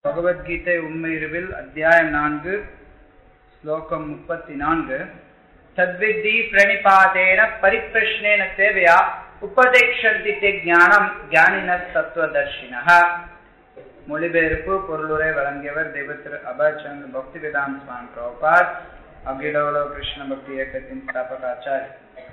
பகவத்கீதை உண்மையிருவில் அத்தியாயம் நான்கு ஸ்லோகம் முப்பத்தி நான்கு தத்வித்தி பிரணிபாதேன பரிப்பிரஷ்னேன சேவையா உபதேக்ஷந்தி தே ஞானம் ஞானின தத்துவதர்ஷினः மொழிபெயர்ப்பு பொருளுரை வழங்கியவர் தெய்வத்திரு அபர்ச்சந்திர பக்தி வேதாந்த் சுவாமி பிரபாத் அகிலோலோ கிருஷ்ண பக்தி இயக்கத்தின் ஸ்தாபகாச்சாரி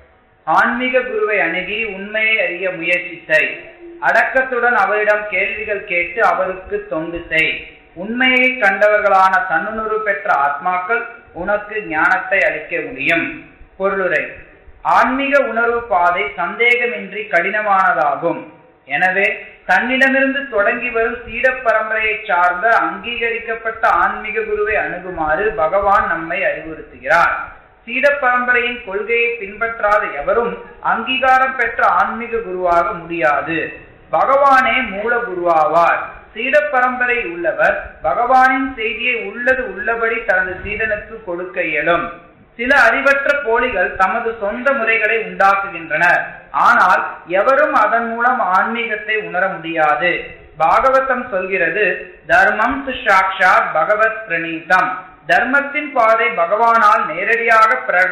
ஆன்மீக குருவை அணுகி உண்மையை அறிய முயற்சி செய் அடக்கத்துடன் அவரிடம் கேள்விகள் கேட்டு அவருக்கு தொண்டு செய் உண்மையை கண்டவர்களான தன்னுணர்வு பெற்ற ஆத்மாக்கள் உனக்கு ஞானத்தை அளிக்க முடியும் பொருளுரை ஆன்மீக உணர்வு பாதை சந்தேகமின்றி கடினமானதாகும் எனவே தன்னிடமிருந்து தொடங்கி வரும் சீட பரம்பரையை சார்ந்த அங்கீகரிக்கப்பட்ட ஆன்மீக குருவை அணுகுமாறு பகவான் நம்மை அறிவுறுத்துகிறார் சீட பரம்பரையின் கொள்கையை பின்பற்றாத எவரும் அங்கீகாரம் பெற்ற ஆன்மீக குருவாக முடியாது பகவானே மூல குருவாவார் சீட பரம்பரை உள்ளவர் பகவானின் செய்தியை உள்ளது உள்ளபடி தனது சீடனுக்கு கொடுக்க இயலும் சில அறிவற்ற போலிகள் தமது சொந்த முறைகளை உண்டாக்குகின்றனர் ஆனால் எவரும் அதன் மூலம் ஆன்மீகத்தை உணர முடியாது பாகவதம் சொல்கிறது தர்மம் சாட்சாத் பகவத் பிரணீதம் தர்மத்தின் பாதை பகவானால் நேரடியாக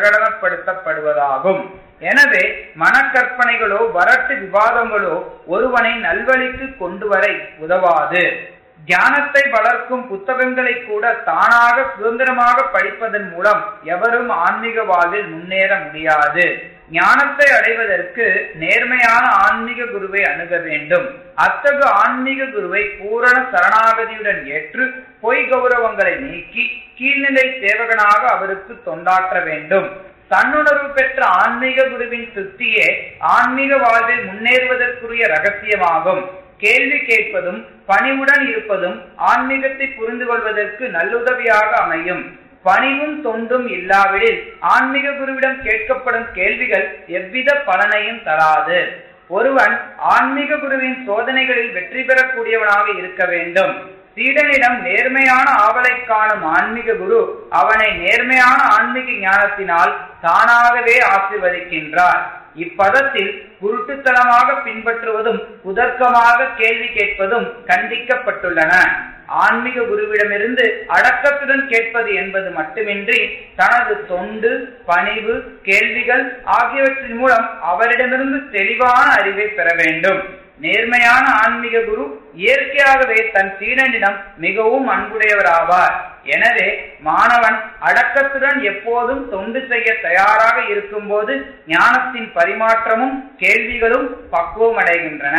பிரகடனப்படுத்தப்படுவதாகும் எனவே மனக்கற்பனைகளோ வரட்டு விவாதங்களோ ஒருவனை நல்வழிக்கு கொண்டு வர உதவாது தியானத்தை வளர்க்கும் புத்தகங்களை கூட தானாக சுதந்திரமாக படிப்பதன் மூலம் எவரும் ஆன்மீக வாழ்வில் முன்னேற முடியாது ஞானத்தை அடைவதற்கு நேர்மையான ஆன்மீக குருவை அணுக வேண்டும் அத்தகு ஆன்மீக குருவை பூரண சரணாகதியுடன் ஏற்று பொய் கௌரவங்களை நீக்கி கீழ்நிலை சேவகனாக அவருக்கு தொண்டாற்ற வேண்டும் தன்னுணர்வு பெற்ற ஆன்மீக குருவின் சுத்தியே ஆன்மீக வாழ்வில் முன்னேறுவதற்குரிய ரகசியமாகும் கேள்வி கேட்பதும் பணிவுடன் இருப்பதும் ஆன்மீகத்தை புரிந்து கொள்வதற்கு நல்லுதவியாக அமையும் பணிவும் தொண்டும் இல்லாவிடில் ஆன்மீக குருவிடம் கேட்கப்படும் கேள்விகள் எவ்வித பலனையும் தராது ஒருவன் ஆன்மீக குருவின் சோதனைகளில் வெற்றி பெறக்கூடியவனாக இருக்க வேண்டும் சீடனிடம் நேர்மையான ஆவலை காணும் ஆன்மீக குரு அவனை நேர்மையான ஆன்மீக ஞானத்தினால் தானாகவே ஆசிர்வதிக்கின்றார் இப்பதத்தில் குருட்டுத்தனமாக பின்பற்றுவதும் குதர்க்கமாக கேள்வி கேட்பதும் கண்டிக்கப்பட்டுள்ளன ஆன்மீக குருவிடமிருந்து அடக்கத்துடன் கேட்பது என்பது மட்டுமின்றி தனது தொண்டு பணிவு கேள்விகள் ஆகியவற்றின் மூலம் அவரிடமிருந்து தெளிவான அறிவை பெற வேண்டும் நேர்மையான ஆன்மீக குரு இயற்கையாகவே தன் சீடனிடம் மிகவும் அன்புடையவராவார் எனவே மாணவன் அடக்கத்துடன் எப்போதும் தொண்டு செய்ய தயாராக இருக்கும்போது ஞானத்தின் பரிமாற்றமும் கேள்விகளும் பக்குவம் அடைகின்றன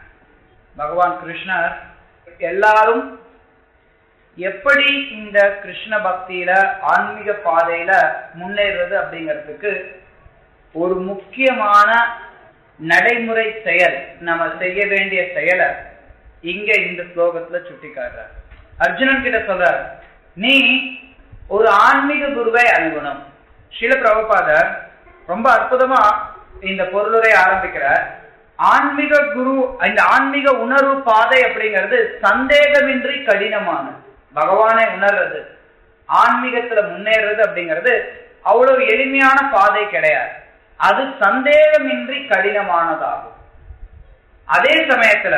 பகவான் கிருஷ்ணர் எல்லாரும் எப்படி இந்த கிருஷ்ண பக்தியில ஆன்மீக பாதையில முன்னேறுறது அப்படிங்கிறதுக்கு ஒரு முக்கியமான நடைமுறை செயல் நம்ம செய்ய வேண்டிய செயலை இங்க இந்த ஸ்லோகத்துல சுட்டி காட்டுறார் அர்ஜுனன் கிட்ட சொல்ற நீ ஒரு ஆன்மீக குருவை அணுகணும் சில பிரபுபாதர் ரொம்ப அற்புதமா இந்த பொருளுரை ஆரம்பிக்கிற ஆன்மீக குரு இந்த ஆன்மீக உணர்வு பாதை அப்படிங்கிறது சந்தேகமின்றி கடினமானது பகவானை உணர்றது ஆன்மீகத்துல முன்னேறது அப்படிங்கிறது அவ்வளவு எளிமையான பாதை கிடையாது அது சந்தேகமின்றி கடினமானதாகும் அதே சமயத்துல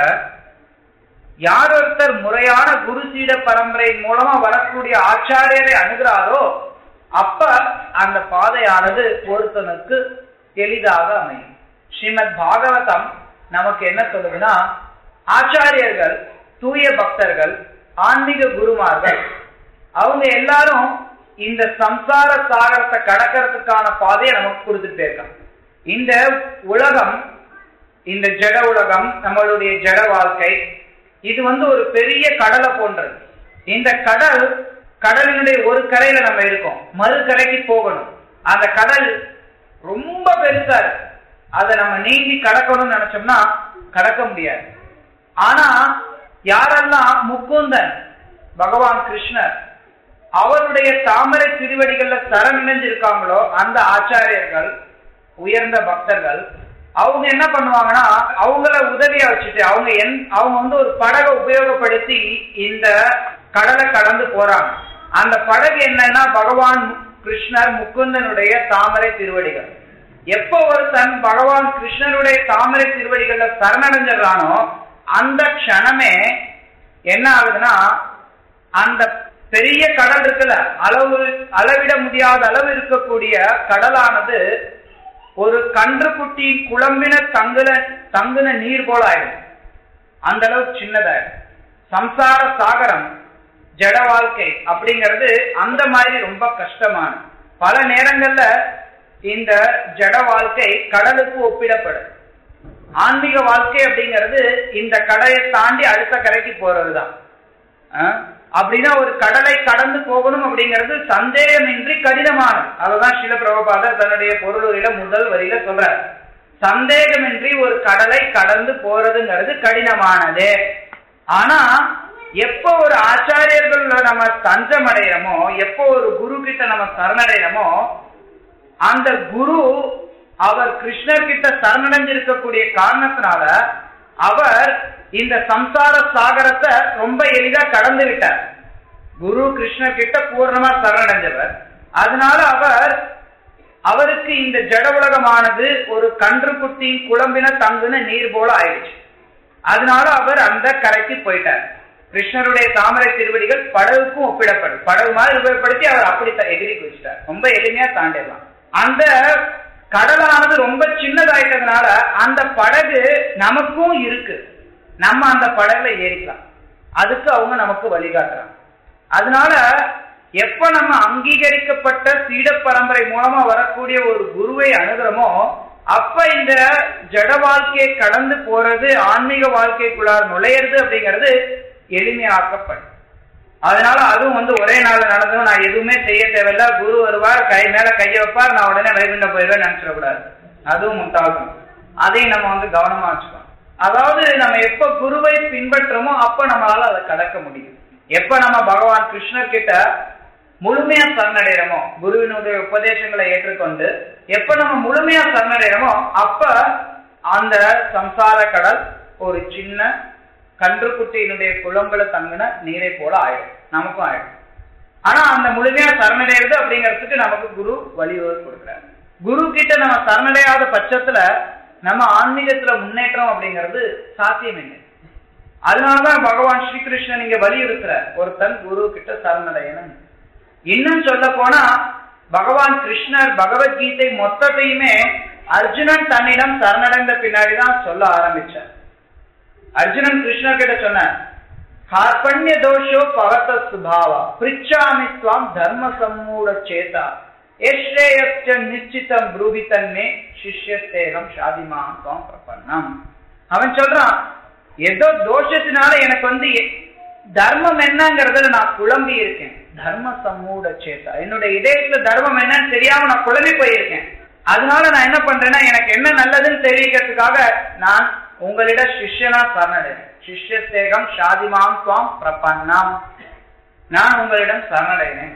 யார் ஒருத்தர் முறையான குரு சீட பரம்பரையின் மூலமா வரக்கூடிய ஆச்சாரியரை அணுகிறாரோ அப்ப அந்த பாதையானது ஒருத்தனுக்கு எளிதாக அமையும் ஸ்ரீமத் பாகவதம் நமக்கு என்ன சொல்லுதுன்னா ஆச்சாரியர்கள் தூய பக்தர்கள் ஆன்மீக குருமார்கள் அவங்க எல்லாரும் இந்த சம்சார சாகரத்தை கடக்கிறதுக்கான பாதையை நமக்கு கொடுத்துட்டே இருக்காங்க இந்த உலகம் இந்த ஜட உலகம் நம்மளுடைய ஜட வாழ்க்கை இது வந்து ஒரு பெரிய கடலை போன்றது இந்த கடல் கடலினுடைய ஒரு கரையில நம்ம இருக்கோம் மறு கரைக்கு போகணும் அந்த கடல் ரொம்ப பெருசா இருக்கு அதை நம்ம நீந்தி கடக்கணும்னு நினைச்சோம்னா கடக்க முடியாது ஆனா யாரெல்லாம் முக்குந்தன் பகவான் கிருஷ்ணர் அவருடைய தாமரை திருவடிகள்ல சரணடைஞ்சிருக்காங்களோ அந்த ஆச்சாரியர்கள் உயர்ந்த பக்தர்கள் அவங்க என்ன பண்ணுவாங்கன்னா அவங்கள உதவியா வச்சுட்டு அவங்க என் அவங்க வந்து ஒரு படகை உபயோகப்படுத்தி இந்த கடலை கடந்து போறாங்க அந்த படகு என்னன்னா பகவான் கிருஷ்ணர் முக்குந்தனுடைய தாமரை திருவடிகள் எப்போ ஒரு தன் பகவான் கிருஷ்ணருடைய தாமரை திருவடிகள்ல சரணடைஞ்சிடறானோ அந்த க்ஷணமே என்ன ஆகுதுன்னா அந்த பெரிய கடல் இருக்குல்ல அளவு அளவிட முடியாத அளவு இருக்கக்கூடிய கடலானது ஒரு கன்றுக்குட்டி குழம்பின தங்குன தங்குன நீர் போல ஆயிடும் அந்த அளவுக்கு சின்னதாயிடும் சம்சார சாகரம் ஜட வாழ்க்கை அப்படிங்கிறது அந்த மாதிரி ரொம்ப கஷ்டமான பல நேரங்கள்ல இந்த ஜட வாழ்க்கை கடலுக்கு ஒப்பிடப்படும் ஆன்மீக வாழ்க்கை அப்படிங்கிறது இந்த கடையை தாண்டி அடுத்த கரைக்கு போறதுதான் அப்படின்னா ஒரு கடலை கடந்து போகணும் அப்படிங்கிறது சந்தேகமின்றி கடினமானது அதுதான் சில பிரபபாதர் தன்னுடைய பொருளுரையில முதல் வரியில சொல்றார் சந்தேகமின்றி ஒரு கடலை கடந்து போறதுங்கிறது கடினமானது ஆனா எப்போ ஒரு ஆச்சாரியர்கள நம்ம தஞ்சம் அடைகிறோமோ எப்போ ஒரு குரு கிட்ட நம்ம சரணடைகிறோமோ அந்த குரு அவர் கிருஷ்ணர் கிட்ட சரணடைஞ்சிருக்கக்கூடிய காரணத்தினால அவர் இந்த சம்சார சாகரத்தை ரொம்ப எளிதா கடந்து விட்டார் குரு கிருஷ்ணர் கிட்ட பூர்ணமா சரணடைஞ்சவர் அதனால அவர் அவருக்கு இந்த ஜட உலகமானது ஒரு கன்றுக்குட்டி குழம்பின தங்குன நீர் போல ஆயிடுச்சு அதனால அவர் அந்த கரைக்கு போயிட்டார் கிருஷ்ணருடைய தாமரை திருவடிகள் படகுக்கும் ஒப்பிடப்படும் படகு மாதிரி உபயோகப்படுத்தி அவர் அப்படி எகிரி குதிச்சிட்டார் ரொம்ப எளிமையா தாண்டிடலாம் அந்த கடலானது ரொம்ப சின்னதாயிட்டதுனால அந்த படகு நமக்கும் இருக்கு நம்ம அந்த படகுல ஏறிக்கலாம் அதுக்கு அவங்க நமக்கு வழிகாட்டுறாங்க அதனால எப்ப நம்ம அங்கீகரிக்கப்பட்ட சீட பரம்பரை மூலமா வரக்கூடிய ஒரு குருவை அணுகிறோமோ அப்ப இந்த ஜட வாழ்க்கையை கடந்து போறது ஆன்மீக வாழ்க்கைக்குள்ளார் நுழையிறது அப்படிங்கிறது எளிமையாக்கப்படும் அதனால அதுவும் வந்து ஒரே நாள் நடந்தும் நான் எதுவுமே செய்ய தேவையில்ல குரு வருவார் கை மேல கைய வைப்பார் நான் உடனே வைகுண்ட போயிடுவேன் நினைச்சிடக்கூடாது அதுவும் முட்டாகும் அதையும் நம்ம வந்து கவனமா வச்சுக்கணும் அதாவது நம்ம எப்ப குருவை பின்பற்றோமோ அப்ப நம்மளால அதை கடக்க முடியும் எப்ப நம்ம பகவான் கிருஷ்ணர் கிட்ட முழுமையா சரணடைகிறோமோ குருவினுடைய உபதேசங்களை ஏற்றுக்கொண்டு எப்ப நம்ம முழுமையா சரணடைகிறோமோ அப்ப அந்த சம்சார கடல் ஒரு சின்ன கன்றுக்குட்டியினுடைய குளம்புல தங்கின நீரை போல ஆயிடும் நமக்கும் ஆயிடும் ஆனா அந்த முழுமையா சரணடைகிறது அப்படிங்கிறதுக்கு நமக்கு குரு வழிவகுத்து கொடுக்குறாரு குரு கிட்ட நம்ம சரணடையாத பட்சத்துல நம்ம ஆன்மீகத்துல முன்னேற்றம் அப்படிங்கிறது சாத்தியமில்லை அதனாலதான் பகவான் ஸ்ரீகிருஷ்ணன் இங்க வலியுறுத்துற ஒருத்தன் குரு கிட்ட சரணடையணும் இன்னும் சொல்ல போனா பகவான் கிருஷ்ணர் பகவத்கீதை மொத்தத்தையுமே அர்ஜுனன் தன்னிடம் சரணடைந்த பின்னாடிதான் சொல்ல ஆரம்பிச்சார் அர்ஜுனன் கிருஷ்ணர் கிட்ட சொன்ன கார்பண்ய தோஷோ பவத சுபாவா பிரிச்சாமி துவாம் தர்ம சம்மூட சேதா எஸ்ரேயச்ச நிச்சிதம் ப்ரூஹிதன்மே சிஷ்யஸ்தேகம் ஷாதிமான் துவாம் பிரபன்னம் அவன் சொல்றான் ஏதோ தோஷத்தினால எனக்கு வந்து தர்மம் என்னங்கிறதுல நான் குழம்பி இருக்கேன் தர்ம சம்மூட சேத்தா என்னுடைய இதயத்துல தர்மம் என்னன்னு தெரியாம நான் குழம்பி போயிருக்கேன் அதனால நான் என்ன பண்றேன்னா எனக்கு என்ன நல்லதுன்னு தெரிவிக்கிறதுக்காக நான் உங்களிட சிஷ்யனா சரணடைறேன் சிஷ்யஸ்தேகம் ஷாதிமாம் துவாம் பிரபன்னம் நான் உங்களிடம் சரணடைனேன்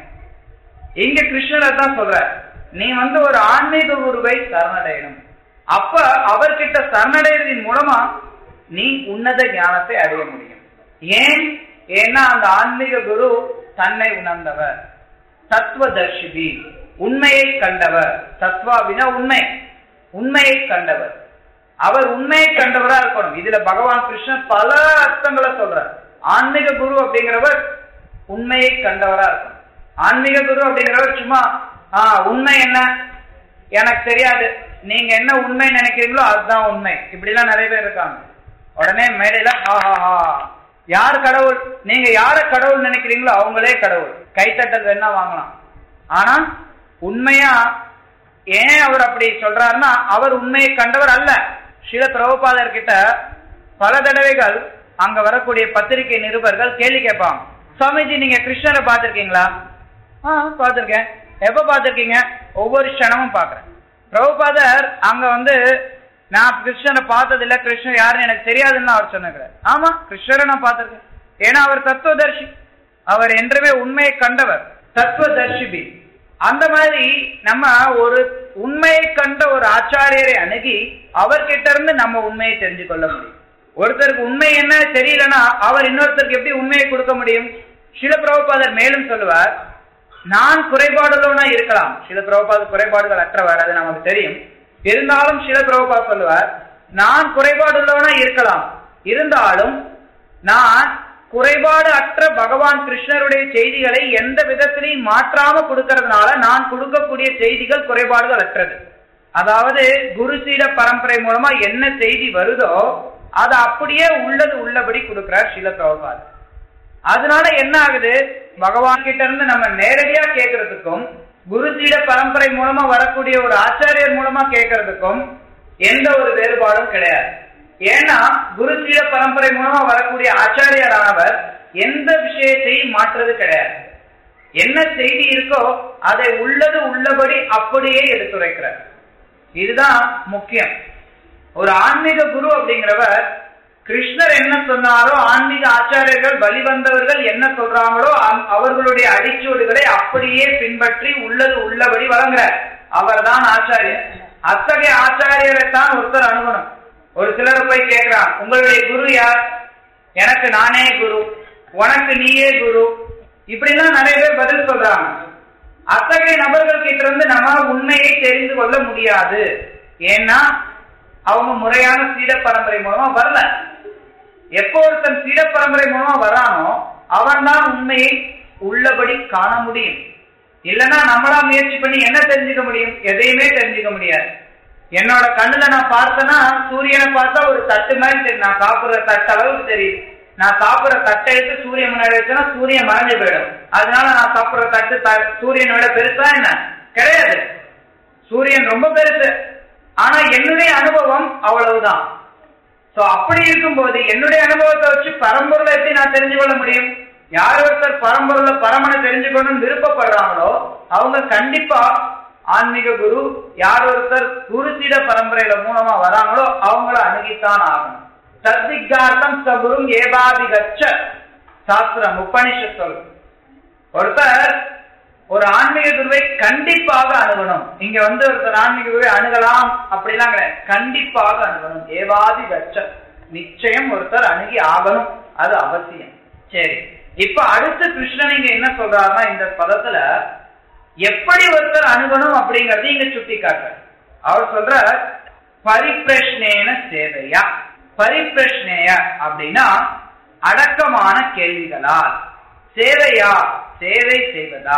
இங்க கிருஷ்ணர் தான் சொல்ற நீ வந்து ஒரு ஆன்மீக குருவை சரணடையணும் அப்ப அவர்கிட்ட சரணடைறதின் மூலமா நீ உன்னத ஞானத்தை அடைய முடியும் ஏன் ஏன்னா அந்த ஆன்மீக குரு தன்னை உணர்ந்தவர் தத்துவதர்ஷிபி உண்மையை கண்டவர் தத்வாவினா உண்மை உண்மையை கண்டவர் அவர் உண்மையை கண்டவரா இருக்கணும் இதுல பகவான் கிருஷ்ணன் பல அர்த்தங்களை சொல்றார் ஆன்மீக குரு அப்படிங்கிறவர் உண்மையை கண்டவரா இருக்கணும் ஆன்மீக குரு அப்படிங்கிறவர் சும்மா ஆஹ் உண்மை என்ன எனக்கு தெரியாது நீங்க என்ன உண்மை நினைக்கிறீங்களோ அதுதான் உண்மை இப்படிலாம் நிறைய பேர் இருக்காங்க உடனே மேடையில ஆஹாஹா யார் கடவுள் நீங்க யார கடவுள் நினைக்கிறீங்களோ அவங்களே கடவுள் கைத்தட்டல் வேணா வாங்கலாம் ஆனா உண்மையா ஏன் அவர் அப்படி சொல்றாருன்னா அவர் உண்மையை கண்டவர் அல்ல சில பிரபுபாதர் கிட்ட பல தடவைகள் அங்க வரக்கூடிய பத்திரிகை நிருபர்கள் கேள்வி கேட்பாங்க சுவாமிஜி நீங்க கிருஷ்ணரை பார்த்திருக்கீங்களா ஆ பார்த்திருக்கேன் எப்ப பார்த்திருக்கீங்க ஒவ்வொரு க்ஷணமும் பாக்குறேன் பிரபுபாதர் அங்க வந்து நான் கிருஷ்ணனை பார்த்தது இல்ல கிருஷ்ணர் யாருன்னு எனக்கு தெரியாதுன்னு அவர் சொன்னார் ஆமா கிருஷ்ணரை நான் பார்த்திருக்கேன் ஏன்னா அவர் தத்துவதர்ஷி அவர் என்றுமே உண்மையை கண்டவர் தத்துவதர்ஷிபி அந்த மாதிரி நம்ம ஒரு உண்மையை கண்ட ஒரு ஆச்சாரியரை அணுகி அவர்கிட்ட இருந்து நம்ம உண்மையை தெரிஞ்சு கொள்ள முடியும் ஒருத்தருக்கு உண்மை என்ன தெரியலன்னா அவர் இன்னொருத்தருக்கு எப்படி உண்மையை கொடுக்க முடியும் சில பிரபுபாதர் மேலும் சொல்லுவார் நான் குறைபாடுள்ளவனா இருக்கலாம் சில பிரபுபாத குறைபாடுகள் அற்றவர் அது நமக்கு தெரியும் இருந்தாலும் சில பிரபுபா சொல்லுவார் நான் குறைபாடுள்ளவனா இருக்கலாம் இருந்தாலும் நான் குறைபாடு அற்ற பகவான் கிருஷ்ணருடைய செய்திகளை எந்த விதத்திலையும் மாற்றாம கொடுக்கறதுனால நான் கொடுக்கக்கூடிய செய்திகள் குறைபாடுகள் அற்றது அதாவது குரு சீட பரம்பரை மூலமா என்ன செய்தி வருதோ அதை அப்படியே உள்ளது உள்ளபடி கொடுக்கிறார் சில பிரபுபாத் அதனால என்ன ஆகுது பகவான் கிட்ட இருந்து நம்ம நேரடியா கேட்கறதுக்கும் குரு சீட பரம்பரை மூலமா வரக்கூடிய ஒரு ஆச்சாரியர் மூலமா கேட்கறதுக்கும் எந்த ஒரு வேறுபாடும் கிடையாது ஏன்னா குரு சீட பரம்பரை மூலமா வரக்கூடிய ஆச்சாரியரானவர் எந்த விஷயத்தையும் மாற்றுறது கிடையாது என்ன செய்தி இருக்கோ அதை உள்ளது உள்ளபடி அப்படியே எடுத்துரைக்கிறார் இதுதான் முக்கியம் ஒரு ஆன்மீக குரு அப்படிங்கிறவர் கிருஷ்ணர் என்ன சொன்னாரோ ஆன்மீக ஆச்சாரியர்கள் வழிவந்தவர்கள் என்ன சொல்றாங்களோ அவர்களுடைய அடிச்சூடுகளை அப்படியே பின்பற்றி உள்ளது உள்ளபடி வழங்குறார் அவர்தான் ஆச்சாரியர் அத்தகைய ஆச்சாரியரை தான் ஒருத்தர் அணுகணும் ஒரு சிலர் போய் கேட்கிறான் உங்களுடைய குரு யார் எனக்கு நானே குரு உனக்கு நீயே குரு இப்படிலாம் நிறைய பேர் பதில் சொல்றாங்க அத்தகைய நபர்கள் கிட்ட இருந்து நம்ம உண்மையை தெரிந்து கொள்ள முடியாது ஏன்னா அவங்க முறையான சீட பரம்பரை மூலமா வரல எப்போ ஒருத்தன் சீட பரம்பரை மூலமா வரானோ அவன் தான் உண்மையை உள்ளபடி காண முடியும் இல்லைன்னா நம்மளா முயற்சி பண்ணி என்ன தெரிஞ்சுக்க முடியும் எதையுமே தெரிஞ்சுக்க முடியாது என்னோட கண்ணுல நான் பார்த்தேன்னா சூரியனை பார்த்தா ஒரு தட்டு மாதிரி தெரியும் நான் சாப்பிடுற தட்டு அளவுக்கு தெரியுது நான் சாப்பிடுற தட்டை எடுத்து சூரியன் முன்னாடி வச்சேன்னா சூரியன் மறைஞ்சு போயிடும் அதனால நான் சாப்பிடுற தட்டு சூரியனை விட பெருசா என்ன கிடையாது சூரியன் ரொம்ப பெருசு ஆனா என்னுடைய அனுபவம் அவ்வளவுதான் சோ அப்படி இருக்கும்போது என்னுடைய அனுபவத்தை வச்சு பரம்பொருளை எப்படி நான் தெரிஞ்சு கொள்ள முடியும் யார் ஒருத்தர் பரம்பொருளை பரமனை தெரிஞ்சுக்கணும்னு விருப்பப்படுறாங்களோ அவங்க கண்டிப்பா ஆன்மீக குரு யார் ஒருத்தர் குருசீட பரம்பரையில மூலமா வராங்களோ அவங்கள அணுகித்தான் ஆகணும் சத்திகார்த்தம் சகுரும் ஏபாதிகச்ச சாஸ்திரம் உபனிஷத் சொல்லு ஒருத்தர் ஒரு ஆன்மீக குருவை கண்டிப்பாக அணுகணும் இங்க வந்து ஒருத்தர் ஆன்மீக குருவை அணுகலாம் அப்படிலாம் கிடையாது கண்டிப்பாக அணுகணும் ஏவாதி கச்ச நிச்சயம் ஒருத்தர் அணுகி ஆகணும் அது அவசியம் சரி இப்ப அடுத்து கிருஷ்ணன் இங்க என்ன சொல்றாருன்னா இந்த பதத்துல எப்படி ஒருத்தர் அணுகணும் அப்படிங்கறது இங்க சுட்டி காட்டுற அவர் சொல்ற பரிப்பிரஷ்னேன சேவையா பரிப்பிரஷ்னேய அப்படின்னா அடக்கமான கேள்விகளால் சேவையா சேவை செய்வதா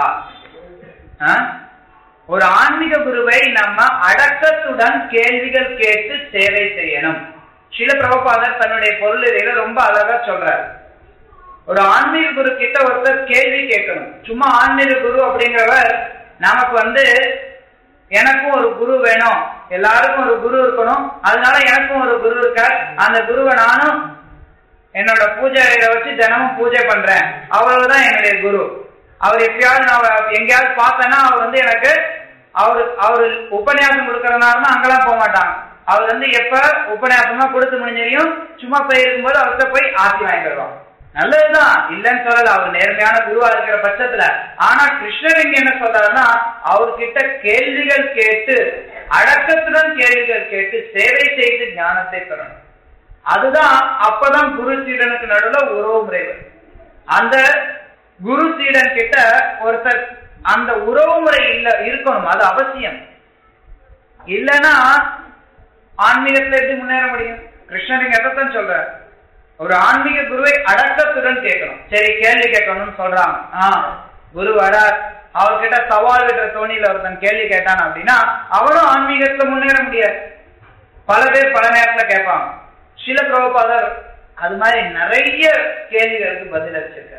ஒரு ஆன்மீக குருவை நம்ம அடக்கத்துடன் கேள்விகள் கேட்டு சேவை செய்யணும் சில பிரபபாதர் தன்னுடைய பொருளில ரொம்ப அழகா சொல்றார் ஒரு ஆன்மீக குரு கிட்ட ஒருத்தர் கேள்வி கேட்கணும் சும்மா ஆன்மீக குரு அப்படிங்கிறவர் நமக்கு வந்து எனக்கும் ஒரு குரு வேணும் எல்லாருக்கும் ஒரு குரு இருக்கணும் அதனால எனக்கும் ஒரு குரு இருக்கார் அந்த குருவை நானும் என்னோட பூஜை வச்சு தினமும் பூஜை பண்றேன் அவ்வளவுதான் என்னுடைய குரு அவர் எப்பயாவது நான் எங்கேயாவது பார்த்தேன்னா அவர் வந்து எனக்கு அவரு அவரு உபன்யாசம் கொடுக்கறனாலும் அங்கெல்லாம் போக மாட்டாங்க அவர் வந்து எப்ப உபன்யாசமா கொடுத்து முடிஞ்சையும் சும்மா போய் இருக்கும்போது அவர்கிட்ட போய் ஆசி வாங்கி தருவாங்க நல்லதுதான் இல்லைன்னு சொல்லல அவர் நேர்மையான குருவா இருக்கிற பட்சத்துல ஆனா கிருஷ்ணர் இங்க என்ன சொல்றாருன்னா அவர்கிட்ட கேள்விகள் கேட்டு அடக்கத்துடன் கேள்விகள் கேட்டு சேவை செய்து ஞானத்தை பெறணும் அதுதான் அப்பதான் குரு சீடனுக்கு நடுவுல உறவு முறை அந்த குரு சீடன் கிட்ட ஒருத்தர் அந்த உறவு முறை இல்ல இருக்கணும் அது அவசியம் இல்லைன்னா ஆன்மீகத்துல எப்படி முன்னேற முடியும் கிருஷ்ணன் எதைத்தான் சொல்ற ஒரு ஆன்மீக குருவை அடக்கத்துடன் கேட்கணும் சரி கேள்வி கேட்கணும்னு சொல்றாங்க ஆஹ் குரு வரார் அவர்கிட்ட சவால் விடுற தோணியில ஒருத்தன் கேள்வி கேட்டான் அப்படின்னா அவனும் ஆன்மீகத்துல முன்னேற முடியாது பல பேர் பல நேரத்துல கேட்பாங்க சில பிரபபாதர் அது மாதிரி நிறைய கேள்விகளுக்கு பதில் அளிச்சிருக்காரு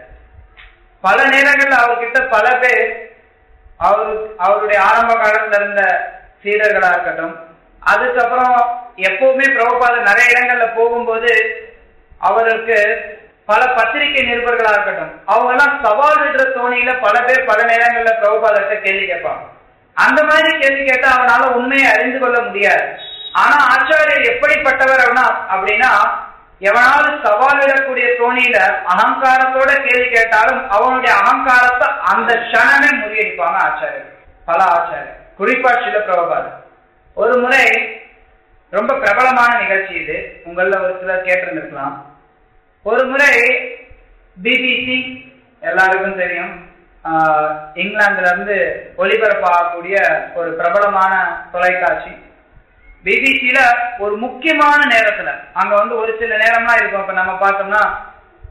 பல நேரங்கள்ல அவர்கிட்ட பல பேர் அவரு அவருடைய ஆரம்ப காலத்துல இருந்த சீடர்களா இருக்கட்டும் அதுக்கப்புறம் எப்பவுமே பிரபுபாதர் நிறைய இடங்கள்ல போகும்போது அவருக்கு பல பத்திரிகை நிருபர்களா இருக்கட்டும் அவங்க எல்லாம் சவால் விடுற தோணியில பல பேர் பல நேரங்கள்ல பிரபுபாதர்கிட்ட கேள்வி கேட்பாங்க அந்த மாதிரி கேள்வி கேட்டா அவனால உண்மையை அறிந்து கொள்ள முடியாது ஆனா ஆச்சாரியர் எப்படிப்பட்டவர் அப்படின்னா எவனாவது சவால் விடக்கூடிய தோணியில அகங்காரத்தோட கேள்வி கேட்டாலும் அவனுடைய அகங்காரத்தை அந்த க்ஷணமே முறியடிப்பாங்க ஆச்சாரியர் பல ஆச்சாரியர் குறிப்பா சில பிரபுபாதர் ஒரு முறை ரொம்ப பிரபலமான நிகழ்ச்சி இது உங்கள ஒரு சிலர் கேட்டிருந்திருக்கலாம் ஒரு முறை பிபிசி எல்லாருக்கும் தெரியும் இங்கிலாந்துல இருந்து ஒளிபரப்பாகக்கூடிய ஒரு பிரபலமான தொலைக்காட்சி பிபிசியில ஒரு முக்கியமான நேரத்துல அங்க வந்து ஒரு சில நேரம்லாம் இருக்கும் இப்ப நம்ம பார்த்தோம்னா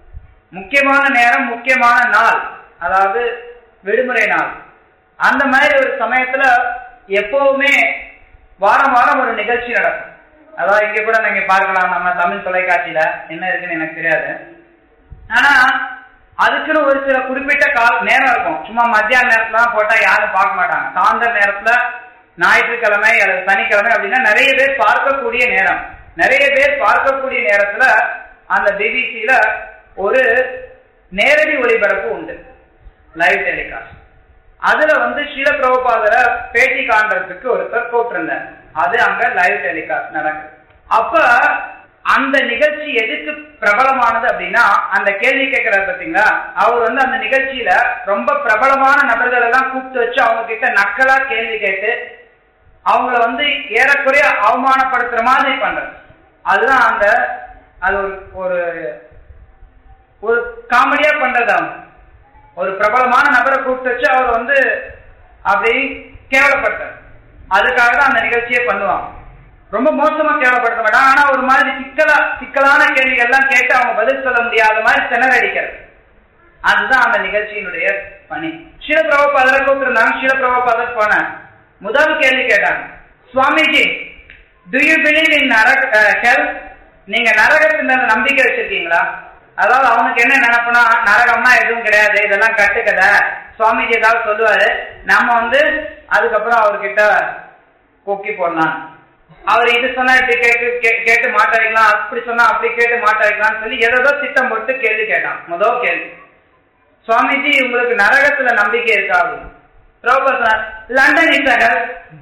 முக்கியமான நேரம் முக்கியமான நாள் அதாவது விடுமுறை நாள் அந்த மாதிரி ஒரு சமயத்துல எப்பவுமே வாரம் வாரம் ஒரு நிகழ்ச்சி நடக்கும் அதாவது இங்க கூட நீங்க பார்க்கலாம் நம்ம தமிழ் தொலைக்காட்சியில என்ன இருக்குன்னு எனக்கு தெரியாது ஆனா அதுக்குன்னு ஒரு சில குறிப்பிட்ட கால நேரம் இருக்கும் சும்மா மத்தியான நேரத்துல போட்டா யாரும் பார்க்க மாட்டாங்க சாயந்தர நேரத்துல ஞாயிற்றுக்கிழமை அல்லது சனிக்கிழமை அப்படின்னா நிறைய பேர் பார்க்கக்கூடிய நேரம் நிறைய பேர் பார்க்கக்கூடிய நேரத்துல அந்த பிபிசியில ஒரு நேரடி ஒளிபரப்பு உண்டு லைவ் டெலிகாஸ்ட் அதுல வந்து ஸ்ரீல பிரபுபாதரை பேட்டி காண்றதுக்கு ஒருத்தர் கூப்பிட்டிருந்தார் அது அங்க லைவ் டெலிகாஸ்ட் நடக்குது அப்ப அந்த நிகழ்ச்சி எதுக்கு பிரபலமானது அப்படின்னா அந்த கேள்வி கேட்கிறார் பாத்தீங்களா அவர் வந்து அந்த நிகழ்ச்சியில ரொம்ப பிரபலமான நபர்கள் எல்லாம் கூப்பிட்டு வச்சு அவங்க கிட்ட நக்கலா கேள்வி கேட்டு அவங்கள வந்து ஏறக்குறைய அவமானப்படுத்துற மாதிரி பண்றது அதுதான் அந்த அது ஒரு ஒரு ஒரு காமெடியா பண்றது அவங்க ஒரு பிரபலமான நபரை கூப்பிட்டு வச்சு அவர் வந்து அப்படி கேவலப்படுத்தார் அதுக்காக தான் அந்த நிகழ்ச்சியே பண்ணுவாங்க ரொம்ப மோசமா கேவலப்படுத்த மாட்டாங்க ஆனா ஒரு மாதிரி சிக்கலா சிக்கலான கேள்விகள் எல்லாம் கேட்டு அவங்க பதில் சொல்ல முடியாத மாதிரி திணறடிக்கிறது அதுதான் அந்த நிகழ்ச்சியினுடைய பணி ஸ்ரீல பிரபுபாதரை கூப்பிட்டுருந்தாங்க ஸ்ரீல பிரபுபாதர் போனேன் முதல் கேள்வி கேட்டாங்க Swamiji do you believe in நரக ஹெல்த் நீங்க நரகத்தின் மேல நம்பிக்கை வச்சிருக்கீங்களா அதாவது அவனுக்கு என்ன நினைப்புனா நரகம்னா எதுவும் கிடையாது இதெல்லாம் கட்டுக்கதை சுவாமிஜி ஏதாவது சொல்லுவாரு நம்ம வந்து அதுக்கப்புறம் அவர்கிட்ட கொக்கி போடலாம் அவர் இது சொன்னா இப்படி கேட்டு கேட்டு மாட்டாடிக்கலாம் அப்படி சொன்னா அப்படி கேட்டு மாட்டாடிக்கலாம்னு சொல்லி ஏதோ திட்டம் போட்டு கேள்வி கேட்டான் முதல் கேள்வி சுவாமிஜி உங்களுக்கு நரகத்துல நம்பிக்கை இருக்கா அப்படின்னு லண்டன் இசகர்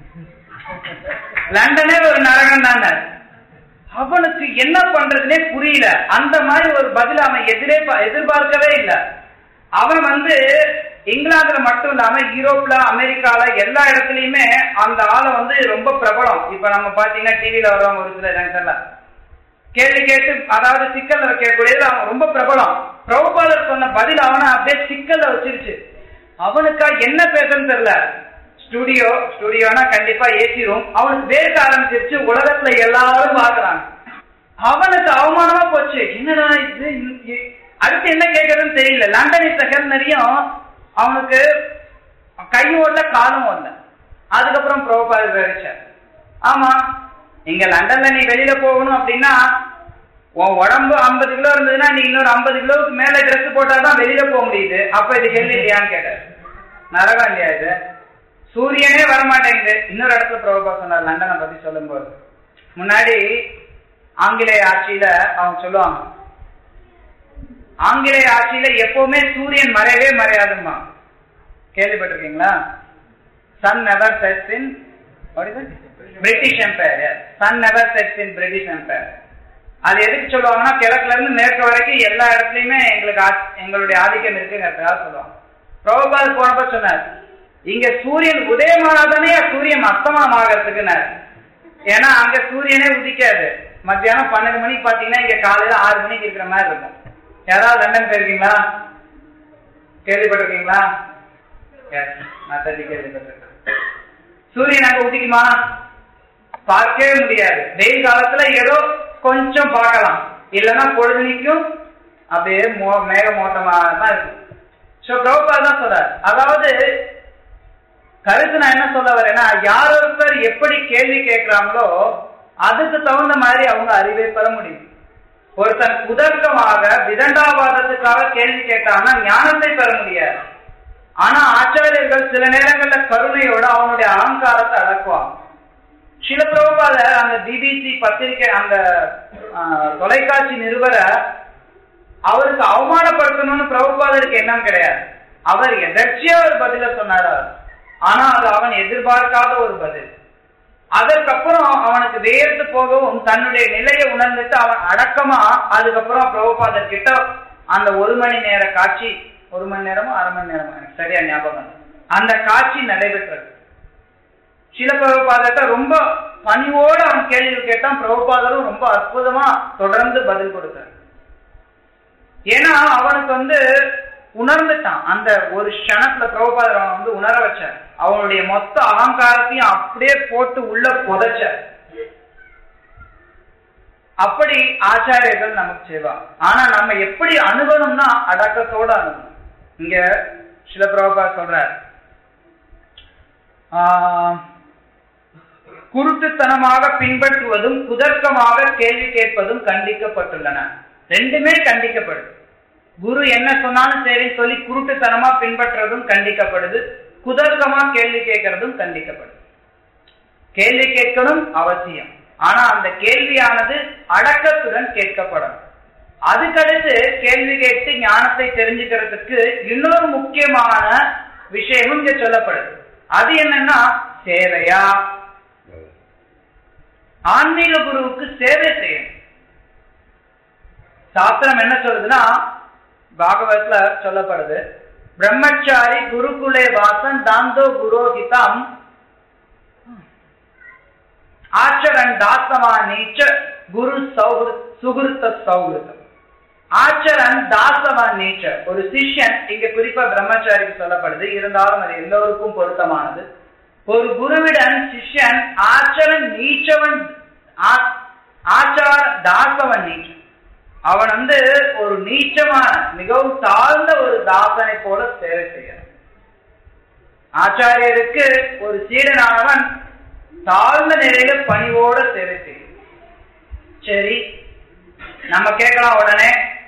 லண்டனே ஒரு நரகம் தாங்க அவனுக்கு என்ன பண்றதுனே புரியல அந்த மாதிரி ஒரு பதில் அவன் எதிரே எதிர்பார்க்கவே இல்லை அவன் வந்து இங்கிலாந்துல மட்டும் இல்லாம யூரோப்ல அமெரிக்கால எல்லா இடத்துலயுமே அந்த ஆளை வந்து ரொம்ப பிரபலம் இப்ப நம்ம பாத்தீங்கன்னா டிவில வருவாங்க ஒரு சில இடங்கள்ல கேள்வி கேட்டு அதாவது சிக்கல்ல வைக்கக்கூடியது அவன் ரொம்ப பிரபலம் பிரபுபாதர் சொன்ன பதில் அவனை அப்படியே சிக்கல்ல வச்சிருச்சு அவனுக்கா என்ன பேசுன்னு தெரியல ஸ்டுடியோ ஸ்டுடியோனா கண்டிப்பா ஏசி ரூம் அவனுக்கு வேர்க்க ஆரம்பிச்சிருச்சு உலகத்துல எல்லாரும் பாக்குறாங்க அவனுக்கு அவமானமா போச்சு என்னடா இது அடுத்து என்ன கேட்கறதுன்னு தெரியல லண்டன் செகண்டரியும் அவனுக்கு கை ஓடல காலும் ஓடல அதுக்கப்புறம் பிரபுபாதர் விவரிச்சார் ஆமா இங்க லண்டன்ல நீ வெளியில போகணும் அப்படின்னா உன் உடம்பு ஐம்பது கிலோ இருந்ததுன்னா நீ இன்னொரு ஐம்பது கிலோவுக்கு மேல ட்ரெஸ் போட்டாதான் வெளியில போக முடியுது அப்ப இது ஹெல் இல்லையான்னு கேட்டார் நரகம் இல்லையா இது சூரியனே வரமாட்டேங்குது இன்னொரு இடத்துல பிரபுபா சொன்னார் லண்டனை பத்தி சொல்லும் போது முன்னாடி ஆங்கிலேய ஆட்சியில அவங்க சொல்லுவாங்க ஆங்கிலேய ஆட்சியில எப்பவுமே சூரியன் மறையவே மறையாதுமா கேள்விப்பட்டிருக்கீங்களா sun never sets in British empire sun never sets in British empire அது எதுக்கு சொல்லுவாங்கன்னா கிழக்குல இருந்து மேற்கு வரைக்கும் எல்லா இடத்துலயுமே எங்களுக்கு எங்களுடைய ஆதிக்கம் இருக்குங்கிறதுக்காக சொல்லுவாங்க பிரபுபாத் போனப்ப சொன்னார் இங்க சூரியன் உதயமானாதானே சூரியன் அஸ்தமனம் ஆகிறதுக்குனார் ஏன்னா அங்க சூரியனே உதிக்காது மத்தியானம் பன்னெண்டு மணிக்கு பாத்தீங்கன்னா இங்க காலையில ஆறு மணிக்கு இருக்கிற மாதிரி இருக்கும் யாராவது லண்டன் போயிருக்கீங்களா கேள்விப்பட்டிருக்கீங்களா நான் தள்ளி கேள்விப்பட்டிருக்கேன் சூரியன் அங்க உதிக்குமா பார்க்கவே முடியாது வெயில் காலத்துல ஏதோ கொஞ்சம் பார்க்கலாம் இல்லைன்னா பொழுதுனிக்கும் அப்படியே மோ மேக மோட்டமா தான் இருக்கும் ஸோ பிரபுபா தான் சொல்றாரு அதாவது கருத்து நான் என்ன சொல்ல வரேன்னா யார் ஒருத்தர் எப்படி கேள்வி கேட்கிறாங்களோ அதுக்கு தகுந்த மாதிரி அவங்க அறிவை பெற முடியும் ஒருத்தன் உதர்க்கமாக விதண்டாவாதத்துக்காக கேள்வி கேட்டான்னா ஞானத்தை பெற முடியாது ஆனா ஆச்சாரியர்கள் சில நேரங்கள்ல கருணையோட அவனுடைய அகங்காரத்தை அடக்குவாங்க சில பிரபுபாதர் அந்த பிபிசி பத்திரிகை அந்த தொலைக்காட்சி நிறுவர அவருக்கு அவமானப்படுத்தணும்னு பிரபுபாதருக்கு எண்ணம் கிடையாது அவர் எதர்ச்சியா ஒரு பதில சொன்னார் ஆனா அது அவன் எதிர்பார்க்காத ஒரு பதில் அதற்கப்புறம் அவனுக்கு வேர்த்து போகவும் தன்னுடைய நிலையை உணர்ந்துட்டு அவன் அடக்கமா அதுக்கப்புறம் பிரபுபாதர் கிட்ட அந்த ஒரு மணி நேர காட்சி ஒரு மணி நேரமும் அரை மணி நேரமும் எனக்கு சரியா ஞாபகம் அந்த காட்சி நடைபெற்றது சில பிரபுபாதர்கிட்ட ரொம்ப பணிவோடு அவன் கேள்வி கேட்டான் பிரபுபாதரும் ரொம்ப அற்புதமா தொடர்ந்து பதில் கொடுத்தார் ஏன்னா அவனுக்கு வந்து உணர்ந்துட்டான் அந்த ஒரு க்ஷணத்துல பிரபுபாதர் அவன் வந்து உணர வச்சார் அவனுடைய மொத்த அகங்காரத்தையும் அப்படியே போட்டு உள்ள புதைச்சார் அப்படி ஆச்சாரியர்கள் நமக்கு செய்வாங்க ஆனா நம்ம எப்படி அணுகணும்னா அடக்கத்தோட அணுகணும் இங்க சில பிரபா சொல்றார் குருட்டுத்தனமாக பின்பற்றுவதும் குதர்க்கமாக கேள்வி கேட்பதும் கண்டிக்கப்பட்டுள்ளன ரெண்டுமே கண்டிக்கப்படுது குரு என்ன சொன்னாலும் சரி சொல்லி குருட்டுத்தனமா பின்பற்றுறதும் கண்டிக்கப்படுது குதர்க்கமா கேள்வி கேட்கறதும் கண்டிக்கப்படுது கேள்வி கேட்கணும் அவசியம் ஆனா அந்த கேள்வியானது அடக்கத்துடன் கேட்கப்படும் அதுக்கடுத்து கேள்வி கேட்டு ஞானத்தை தெரிஞ்சுக்கிறதுக்கு இன்னொரு முக்கியமான விஷயமும் இங்க சொல்லப்படுது அது என்னன்னா சேவையா ஆன்மீக குருவுக்கு சேவை செய்யணும் சாஸ்திரம் என்ன சொல்லுதுன்னா பாகவத்ல சொல்லப்படுது பிரம்மச்சாரி குருகுலே வாசன் தாந்தோ குரோஹிதம் ஆச்சரன் தாசமா நீச்ச குரு சௌஹிருத் சுகிருத்த சௌஹிருத்தம் ஆச்சரன் தாசவா நீச்ச ஒரு சிஷ்யன் இங்க குறிப்பா பிரம்மச்சாரிக்கு சொல்லப்படுது இருந்தாலும் அது எல்லோருக்கும் பொருத்தமானது ஒரு குருவிடன் சிஷ்யன் ஆச்சரன் நீச்சவன் ஆச்சார தாசவன் நீச்சன் அவன் வந்து ஒரு நீச்சமான மிகவும் தாழ்ந்த ஒரு தாசனை போல சேவை செய்யணும் ஆச்சாரியருக்கு ஒரு சீடனானவன் தாழ்ந்த நிலையில பணிவோட சேவை செய்யும் சரி நம்ம கேட்கலாம் உடனே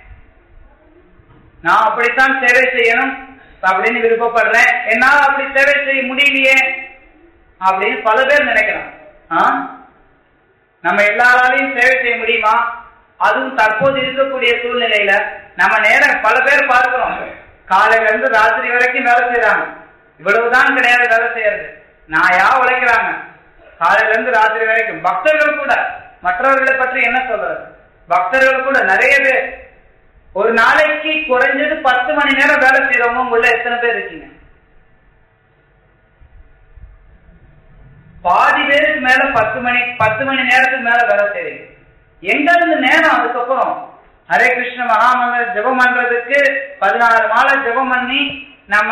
நான் அப்படித்தான் சேவை செய்யணும் அப்படின்னு விருப்பப்படுறேன் என்னால அப்படி சேவை செய்ய முடியலையே அப்படின்னு பல பேர் நினைக்கலாம் நம்ம எல்லாராலையும் சேவை செய்ய முடியுமா அதுவும் தற்போது இருக்கக்கூடிய சூழ்நிலையில நம்ம நேரம் பல பேர் பார்க்கிறோம் காலையில இருந்து ராத்திரி வரைக்கும் வேலை செய்யறாங்க இவ்வளவுதான் கிடையாது வேலை செய்யறது நாயா உழைக்கிறாங்க காலையில இருந்து ராத்திரி வரைக்கும் பக்தர்கள் கூட மற்றவர்களை பற்றி என்ன சொல்றது பக்தர்கள் கூட நிறைய பேர் ஒரு நாளைக்கு குறைஞ்சது பத்து மணி நேரம் வேலை செய்யறவங்க உள்ள எத்தனை பேர் இருக்கீங்க பாதி பேருக்கு மேல பத்து மணி பத்து மணி நேரத்துக்கு மேல வேலை செய்றீங்க எங்க இருந்து நேரம் அதுக்கப்புறம் ஹரே கிருஷ்ண மகாமந்திர ஜெபம் பண்றதுக்கு பதினாறு மாலை ஜெபம் பண்ணி நம்ம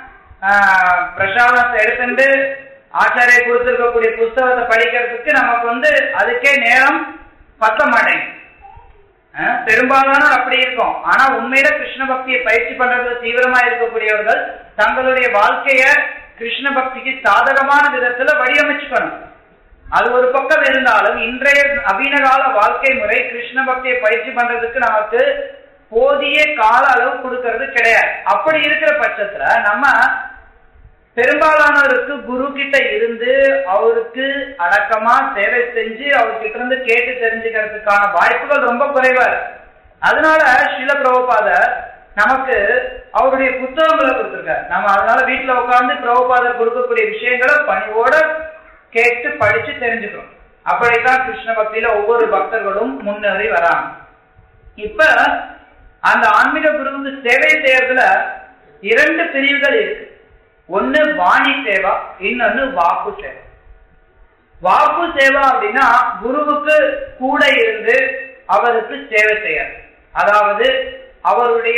பிரசாதத்தை எடுத்துட்டு ஆச்சாரிய கொடுத்திருக்கக்கூடிய புஸ்தகத்தை படிக்கிறதுக்கு நமக்கு வந்து அதுக்கே நேரம் பத்த மாட்டேங்குது பெரும்பாலானோர் அப்படி இருக்கும் ஆனா உண்மையில கிருஷ்ண பக்தியை பயிற்சி பண்றதுல தீவிரமா இருக்கக்கூடியவர்கள் தங்களுடைய வாழ்க்கைய கிருஷ்ண பக்திக்கு சாதகமான விதத்துல வடிவமைச்சுக்கணும் அது ஒரு பக்கம் இருந்தாலும் இன்றைய நவீன கால வாழ்க்கை முறை கிருஷ்ண பக்தியை பயிற்சி பண்றதுக்கு நமக்கு போதிய கால அளவு கொடுக்கறது கிடையாது அப்படி இருக்கிற பட்சத்துல நம்ம பெரும்பாலானோருக்கு குரு கிட்ட இருந்து அவருக்கு அடக்கமா சேவை செஞ்சு அவர்கிட்ட இருந்து கேட்டு தெரிஞ்சுக்கிறதுக்கான வாய்ப்புகள் ரொம்ப குறைவா இருக்கு அதனால சில பிரபுபாதர் நமக்கு அவருடைய புத்தகங்களை கொடுத்துருக்காரு நம்ம அதனால வீட்டுல உட்கார்ந்து பிரபுபாதர் கொடுக்கக்கூடிய விஷயங்களை பணிவோட கேட்டு படிச்சு தெரிஞ்சுக்கிறோம் அப்படித்தான் கிருஷ்ண பக்தியில ஒவ்வொரு பக்தர்களும் முன்னேறி வராங்க இப்ப அந்த ஆன்மீக குருவுக்கு சேவை செய்யறதுல இரண்டு பிரிவுகள் இருக்கு ஒன்னு வாணி சேவா இன்னொன்னு வாக்கு சேவா வாக்கு சேவா அப்படின்னா குருவுக்கு கூட இருந்து அவருக்கு சேவை செய்ய அதாவது அவருடைய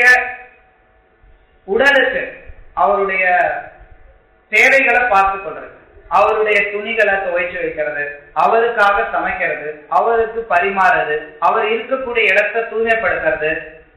உடலுக்கு அவருடைய தேவைகளை பார்த்து கொள்றது அவருடைய துணிகளை துவைச்சு வைக்கிறது அவருக்காக சமைக்கிறது அவருக்கு பரிமாறுறது அவர் இருக்கக்கூடிய இடத்தை தூய்மைப்படுத்துறது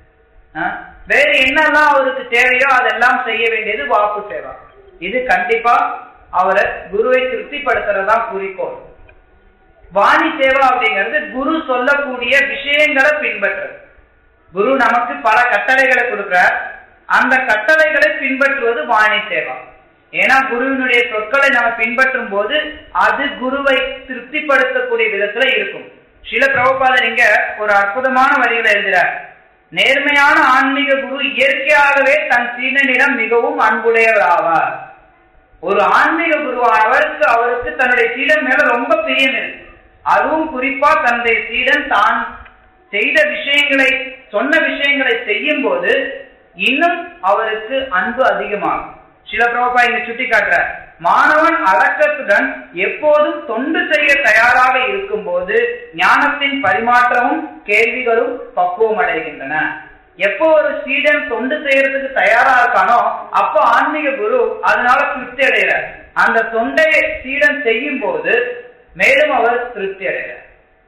வேறு என்னெல்லாம் அவருக்கு தேவையோ அதெல்லாம் செய்ய வேண்டியது வாக்கு சேவா இது கண்டிப்பா அவரை குருவை திருப்திப்படுத்துறதா குறிக்கோள் வாணி சேவா அப்படிங்கிறது குரு சொல்லக்கூடிய விஷயங்களை பின்பற்றுறது குரு நமக்கு பல கட்டளைகளை கொடுக்கிறார் அந்த கட்டளைகளை பின்பற்றுவது வாணி சேவா ஏன்னா குருவினுடைய சொற்களை நம்ம பின்பற்றும் போது அது குருவை திருப்திப்படுத்தக்கூடிய விதத்துல இருக்கும் சில பிரபுபாதர் இங்க ஒரு அற்புதமான வரிகளை எழுதுறார் நேர்மையான ஆன்மீக குரு இயற்கையாகவே தன் சீடனிடம் மிகவும் அன்புடையவர் ஆவார் ஒரு ஆன்மீக குருவானவருக்கு அவருக்கு தன்னுடைய சீடன் மேல ரொம்ப பிரியம் இருக்கு அதுவும் குறிப்பா தன்னுடைய சீடன் தான் செய்த விஷயங்களை சொன்ன விஷயங்களை செய்யும் போது இன்னும் அவருக்கு அன்பு அதிகமாகும் சில பிரபா இங்க சுட்டி காட்டுறார் மாணவன் அடக்கத்துடன் எப்போதும் தொண்டு செய்ய தயாராக இருக்கும் போது ஞானத்தின் பரிமாற்றமும் கேள்விகளும் பக்குவம் அடைகின்றன எப்போ ஒரு சீடன் தொண்டு செய்யறதுக்கு தயாரா இருக்கானோ அப்போ ஆன்மீக குரு அதனால திருப்தி அடைகிறார் அந்த தொண்டையை சீடன் செய்யும் போது மேலும் அவர் திருப்தி அடைகிறார்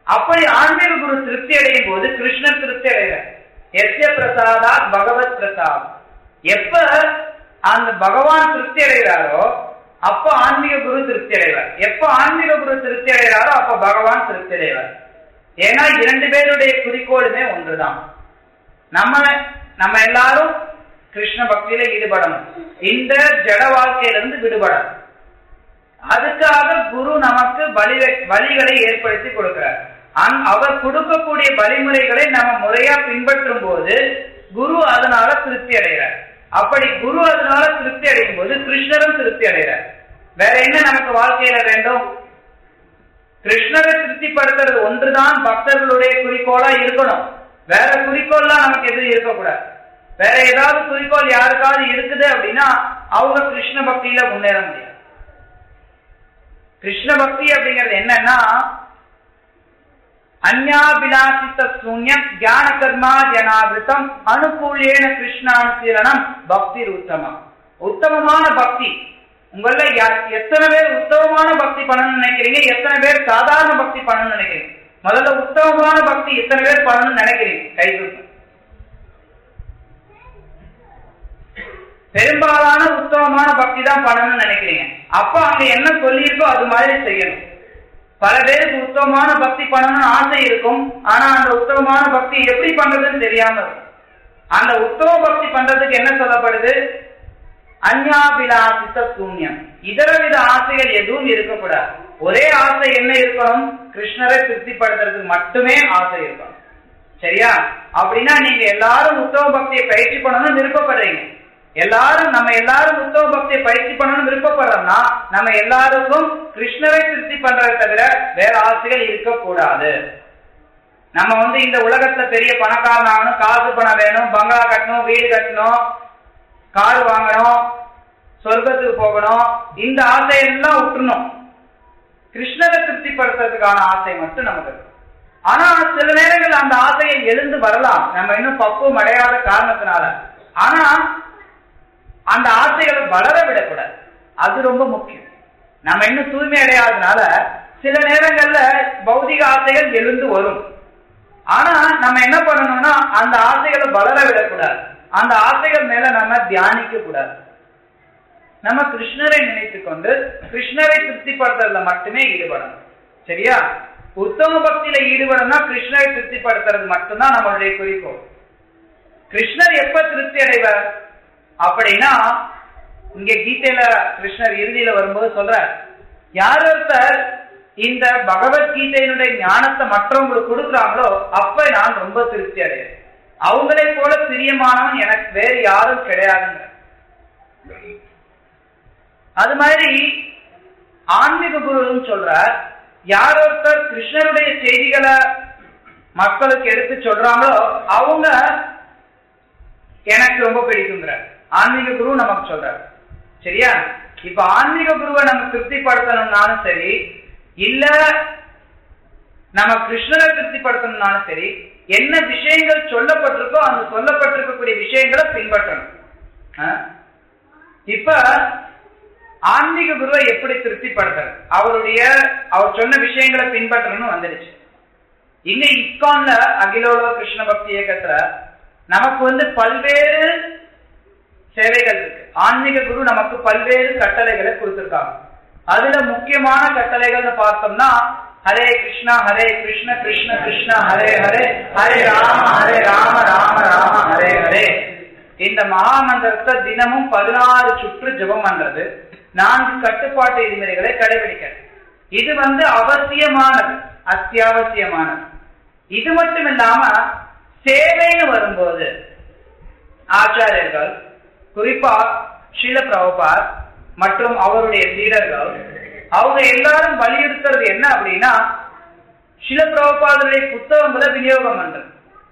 அப்படி ஆன்மீக குரு திருப்தி அடையும் போது கிருஷ்ணர் திருப்தி அடைகிறார் எஸ்ய பிரசாதா பகவத் பிரசாத் எப்ப அந்த பகவான் திருப்தி அடைகிறாரோ அப்ப ஆன்மீக குரு திருப்தி அடைவார் எப்ப ஆன்மீக குரு திருப்தி அடைகிறாரோ அப்ப பகவான் திருப்தி அடைவார் ஏன்னா இரண்டு பேருடைய குறிக்கோளுமே ஒன்றுதான் நம்ம நம்ம எல்லாரும் கிருஷ்ண பக்தியில ஈடுபடணும் இந்த ஜட வாழ்க்கையிலிருந்து விடுபடணும் அதுக்காக குரு நமக்கு வழி வழிகளை ஏற்படுத்தி கொடுக்கிறார் அவர் கொடுக்கக்கூடிய வழிமுறைகளை நம்ம முறையா பின்பற்றும் போது குரு அதனால திருப்தி அடைகிறார் அப்படி குரு அதனால திருப்தி அடையும் போது கிருஷ்ணரும் திருப்தி அடைகிறார் வேற என்ன நமக்கு வாழ்க்கையில வேண்டும் கிருஷ்ணரை திருப்திப்படுத்துறது ஒன்றுதான் பக்தர்களுடைய குறிக்கோளா இருக்கணும் வேற குறிக்கோள்லாம் நமக்கு எதுவும் இருக்கக்கூடாது வேற ஏதாவது குறிக்கோள் யாருக்காவது இருக்குது அப்படின்னா அவங்க கிருஷ்ண பக்தியில முன்னேற முடியாது கிருஷ்ண பக்தி அப்படிங்கிறது என்னன்னா அந்யாபிலாசித்த சூன்யம் தியான கர்மா ஜனாவிருத்தம் அனுகூலியேன கிருஷ்ணானுசீலனம் பக்தி உத்தமம் உத்தமமான பக்தி உங்கள எத்தனை பேர் உத்தமமான பக்தி பண்ணணும்னு நினைக்கிறீங்க எத்தனை பேர் சாதாரண பக்தி பண்ணணும்னு நினைக்கிறீங்க முதல்ல உத்தமமான பக்தி எத்தனை பேர் பண்ணணும்னு நினைக்கிறீங்க கை பெரும்பாலான உத்தமமான பக்தி தான் பண்ணணும்னு நினைக்கிறீங்க அப்ப அங்க என்ன சொல்லியிருக்கோ அது மாதிரி செய்யணும் பல பேருக்கு உத்தமமான பக்தி பண்ணணும்னு ஆசை இருக்கும் ஆனா அந்த உத்தமமான பக்தி எப்படி பண்றதுன்னு தெரியாம இருக்கும் அந்த உத்தம பக்தி பண்றதுக்கு என்ன சொல்லப்படுது அந்யாபிலாசித்த சூன்யம் இதர வித ஆசைகள் எதுவும் இருக்கக்கூடாது ஒரே ஆசை என்ன இருக்கணும் கிருஷ்ணரை திருப்திப்படுத்துறதுக்கு மட்டுமே ஆசை இருக்கணும் சரியா அப்படின்னா நீங்க எல்லாரும் உத்தம பக்தியை பயிற்சி பண்ணணும்னு விருப்பப்படுறீங்க எல்லாரும் நம்ம எல்லாரும் உத்தம பக்தியை பயிற்சி பண்ணணும்னு விருப்பப்படுறோம்னா நம்ம எல்லாருக்கும் கிருஷ்ணரை திருப்தி பண்றதை தவிர வேற ஆசைகள் இருக்கக்கூடாது நம்ம வந்து இந்த உலகத்துல பெரிய பணக்காரன் ஆகணும் காசு பணம் வேணும் பங்களா கட்டணும் வீடு கட்டணும் கார் வாங்கணும் சொர்க்கத்துக்கு போகணும் இந்த ஆசையெல்லாம் விட்டுணும் கிருஷ்ணரை திருப்திப்படுத்துறதுக்கான ஆசை மட்டும் நமக்கு இருக்கு ஆனா சில நேரங்கள் அந்த ஆசையை எழுந்து வரலாம் நம்ம இன்னும் பக்குவம் அடையாத காரணத்தினால ஆனா அந்த ஆசைகளை வளர விடக்கூடாது அது ரொம்ப முக்கியம் நம்ம இன்னும் தூய்மை அடையாதனால சில நேரங்கள்ல பௌதிக ஆசைகள் எழுந்து வரும் ஆனா நம்ம என்ன பண்ணணும்னா அந்த ஆசைகளை வளர விடக்கூடாது அந்த ஆசைகள் மேல நம்ம தியானிக்க கூடாது நம்ம கிருஷ்ணரை நினைத்து கொண்டு கிருஷ்ணரை திருப்திப்படுத்துறதுல மட்டுமே ஈடுபடணும் சரியா உத்தம பக்தியில ஈடுபடணும்னா கிருஷ்ணரை திருப்திப்படுத்துறது மட்டும்தான் நம்மளுடைய குறிக்கோள் கிருஷ்ணர் எப்ப திருப்தி அடைவார் அப்படின்னா இங்க கீதையில கிருஷ்ணர் இறுதியில வரும்போது சொல்ற யார் ஒருத்தர் இந்த பகவத்கீதையினுடைய ஞானத்தை மற்றவங்களுக்கு கொடுக்குறாங்களோ அப்ப நான் ரொம்ப திருப்தி அடைகிறேன் அவங்களை போல பிரியமானவன் எனக்கு வேறு யாரும் கிடையாதுங்க அது மாதிரி ஆன்மீக குருன்னு சொல்ற யார் ஒருத்தர் கிருஷ்ணருடைய செய்திகளை மக்களுக்கு எடுத்து சொல்றாங்களோ அவங்க எனக்கு ரொம்ப பிடிக்குங்கிற ஆன்மீக குரு நமக்கு சொல்றாரு சரியா இப்ப ஆன்மீக குருவை நம்ம திருப்திப்படுத்தணும்னாலும் சரி இல்ல நம்ம கிருஷ்ணரை திருப்திப்படுத்தணும்னாலும் சரி என்ன விஷயங்கள் சொல்லப்பட்டிருக்கோ அந்த சொல்லப்பட்டிருக்கக்கூடிய விஷயங்களை பின்பற்றணும் இப்ப ஆன்மீக குருவை எப்படி திருப்திப்படுத்துறது அவருடைய அவர் சொன்ன விஷயங்களை பின்பற்றணும்னு வந்துடுச்சு இங்க இஸ்கான்ல அகிலோலோ கிருஷ்ண பக்தி இயக்கத்துல நமக்கு வந்து பல்வேறு சேவைகள் இருக்கு ஆன்மீக குரு நமக்கு பல்வேறு கட்டளைகளை கொடுத்திருக்காங்க அதுல முக்கியமான கட்டளைகள்னு பார்த்தோம்னா ஹரே கிருஷ்ணா ஹரே கிருஷ்ண கிருஷ்ண கிருஷ்ண ஹரே ஹரே ஹரே ராம ஹரே ராம ராம ராம ஹரே ஹரே இந்த மகாமந்திரத்தை தினமும் பதினாறு சுற்று ஜபம் பண்றது நான்கு கட்டுப்பாட்டு விதிமுறைகளை கடைபிடிக்க இது வந்து அவசியமானது அத்தியாவசியமானது இது மட்டும் இல்லாம சேவைன்னு வரும்போது ஆச்சாரியர்கள் குறிப்பா ஷீல பிரபுபாத் மற்றும் அவருடைய சீடர்கள் அவங்க எல்லாரும் வலியுறுத்துறது என்ன அப்படின்னா ஷில பிரபுபாதருடைய புத்தகங்களை விநியோகம் பண்றது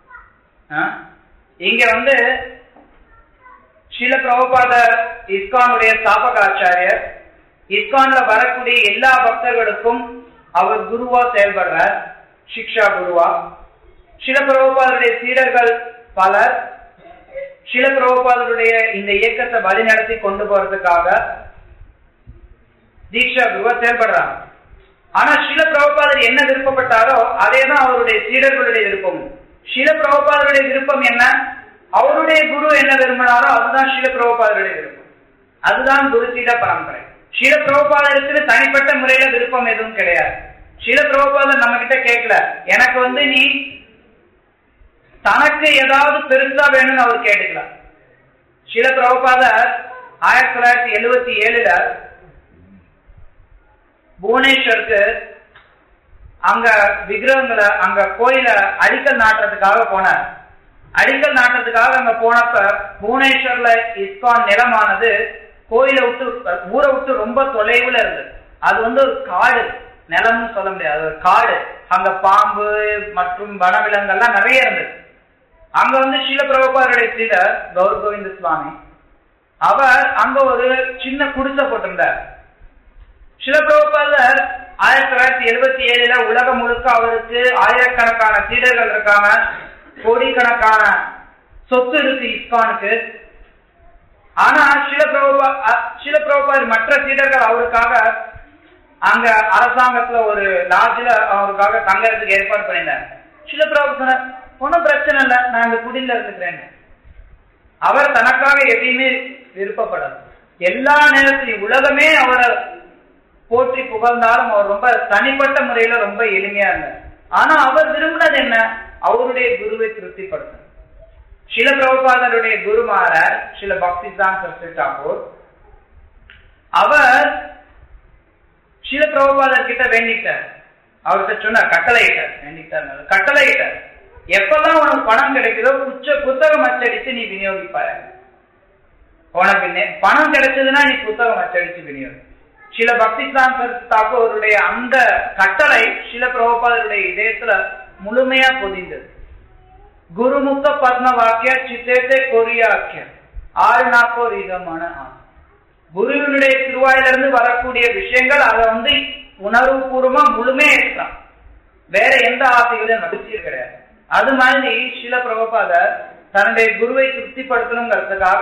இங்க வந்து ஷில பிரபுபாத இஸ்கானுடைய ஸ்தாபக ஆச்சாரியர் இஸ்கான்ல வரக்கூடிய எல்லா பக்தர்களுக்கும் அவர் குருவா செயல்படுறார் சிக்ஷா குருவா ஷில பிரபுபாதருடைய சீடர்கள் பலர் ஷில பிரபுபாதருடைய இந்த இயக்கத்தை வழிநடத்தி கொண்டு போறதுக்காக தீக்ஷா குருவா செயல்படுறாங்க ஆனா சில பிரபுபாதர் என்ன விருப்பப்பட்டாரோ அதே தான் அவருடைய சீடர்களுடைய விருப்பம் சில பிரபுபாதருடைய விருப்பம் என்ன அவருடைய குரு என்ன விரும்பினாரோ அதுதான் சில பிரபுபாதருடைய விருப்பம் அதுதான் குரு சீட பரம்பரை சில பிரபுபாதருக்கு தனிப்பட்ட முறையில விருப்பம் எதுவும் கிடையாது சில பிரபுபாதர் நம்ம கிட்ட கேட்கல எனக்கு வந்து நீ தனக்கு ஏதாவது பெருசா வேணும்னு அவர் கேட்டுக்கலாம் சில பிரபுபாதர் ஆயிரத்தி தொள்ளாயிரத்தி எழுபத்தி ஏழுல புவனேஸ்வருக்கு அங்க விக்கிரகங்களை அங்க கோயில அடிக்கல் நாட்டுறதுக்காக போனார் அடிக்கல் நாட்டுறதுக்காக அங்க போனப்ப புவனேஸ்வர்ல இஸ்கான் நிலமானது கோயிலை விட்டு ஊரை விட்டு ரொம்ப தொலைவுல இருந்தது அது வந்து ஒரு காடு நிலம்னு சொல்ல முடியாது ஒரு காடு அங்க பாம்பு மற்றும் வனவிலங்கெல்லாம் நிறைய இருந்தது அங்க வந்து ஸ்ரீல பிரபுபாருடைய சீடர் கௌர் கோவிந்த சுவாமி அவர் அங்க ஒரு சின்ன குடிசை போட்டிருந்தார் சில பிரபுபாதர் ஆயிரத்தி தொள்ளாயிரத்தி எழுபத்தி ஏழுல உலகம் முழுக்க அவருக்கு ஆயிரக்கணக்கான சீடர்கள் இருக்காங்க கோடிக்கணக்கான சொத்து இருக்கு இஸ்கானுக்கு ஆனா சில பிரபுபா சில பிரபுபார் மற்ற சீடர்கள் அவருக்காக அங்க அரசாங்கத்துல ஒரு லாட்ஜில் அவருக்காக தங்கறதுக்கு ஏற்பாடு பண்ணியிருந்தார் சில பிரபு சொன்னார் ஒன்றும் பிரச்சனை இல்லை நான் இந்த குடியில இருந்துக்கிறேன் அவர் தனக்காக எதையுமே விருப்பப்படாது எல்லா நேரத்திலும் உலகமே அவரை போற்றி புகழ்ந்தாலும் அவர் ரொம்ப தனிப்பட்ட முறையில ரொம்ப எளிமையா இருந்தார் ஆனா அவர் விரும்பினது என்ன அவருடைய குருவை திருப்திப்படுத்த சில பிரபுபாதருடைய குருமார சில பக்திதான் சரஸ்வதி தாக்கூர் அவர் சில பிரபுபாதர் கிட்ட வேண்டிட்டார் அவர்கிட்ட சொன்னார் கட்டளையிட்டார் வேண்டிட்டார் கட்டளையிட்டார் எப்பெல்லாம் உனக்கு பணம் கிடைக்குதோ புச்ச புத்தகம் அச்சடித்து நீ விநியோகிப்பாரு உனக்கு பணம் கிடைச்சதுன்னா நீ புத்தகம் அச்சடிச்சு விநியோகி சில பக்திஸ்தான் தாக்கூருடைய அந்த கட்டளை சில பிரபுபாதருடைய இதயத்துல முழுமையா பொதிந்தது குருமுக பத்ம வாக்கிய சித்தேத்தே கொரியாக்கிய ஆறு நாக்கோ ரீதமான குருவினுடைய திருவாயிலிருந்து வரக்கூடிய விஷயங்கள் அதை வந்து உணர்வு பூர்வமா முழுமையா எடுத்தான் வேற எந்த ஆசைகளையும் நடிச்சியே கிடையாது அது மாதிரி சில பிரபுபாதர் தன்னுடைய குருவை திருப்திப்படுத்தணுங்கிறதுக்காக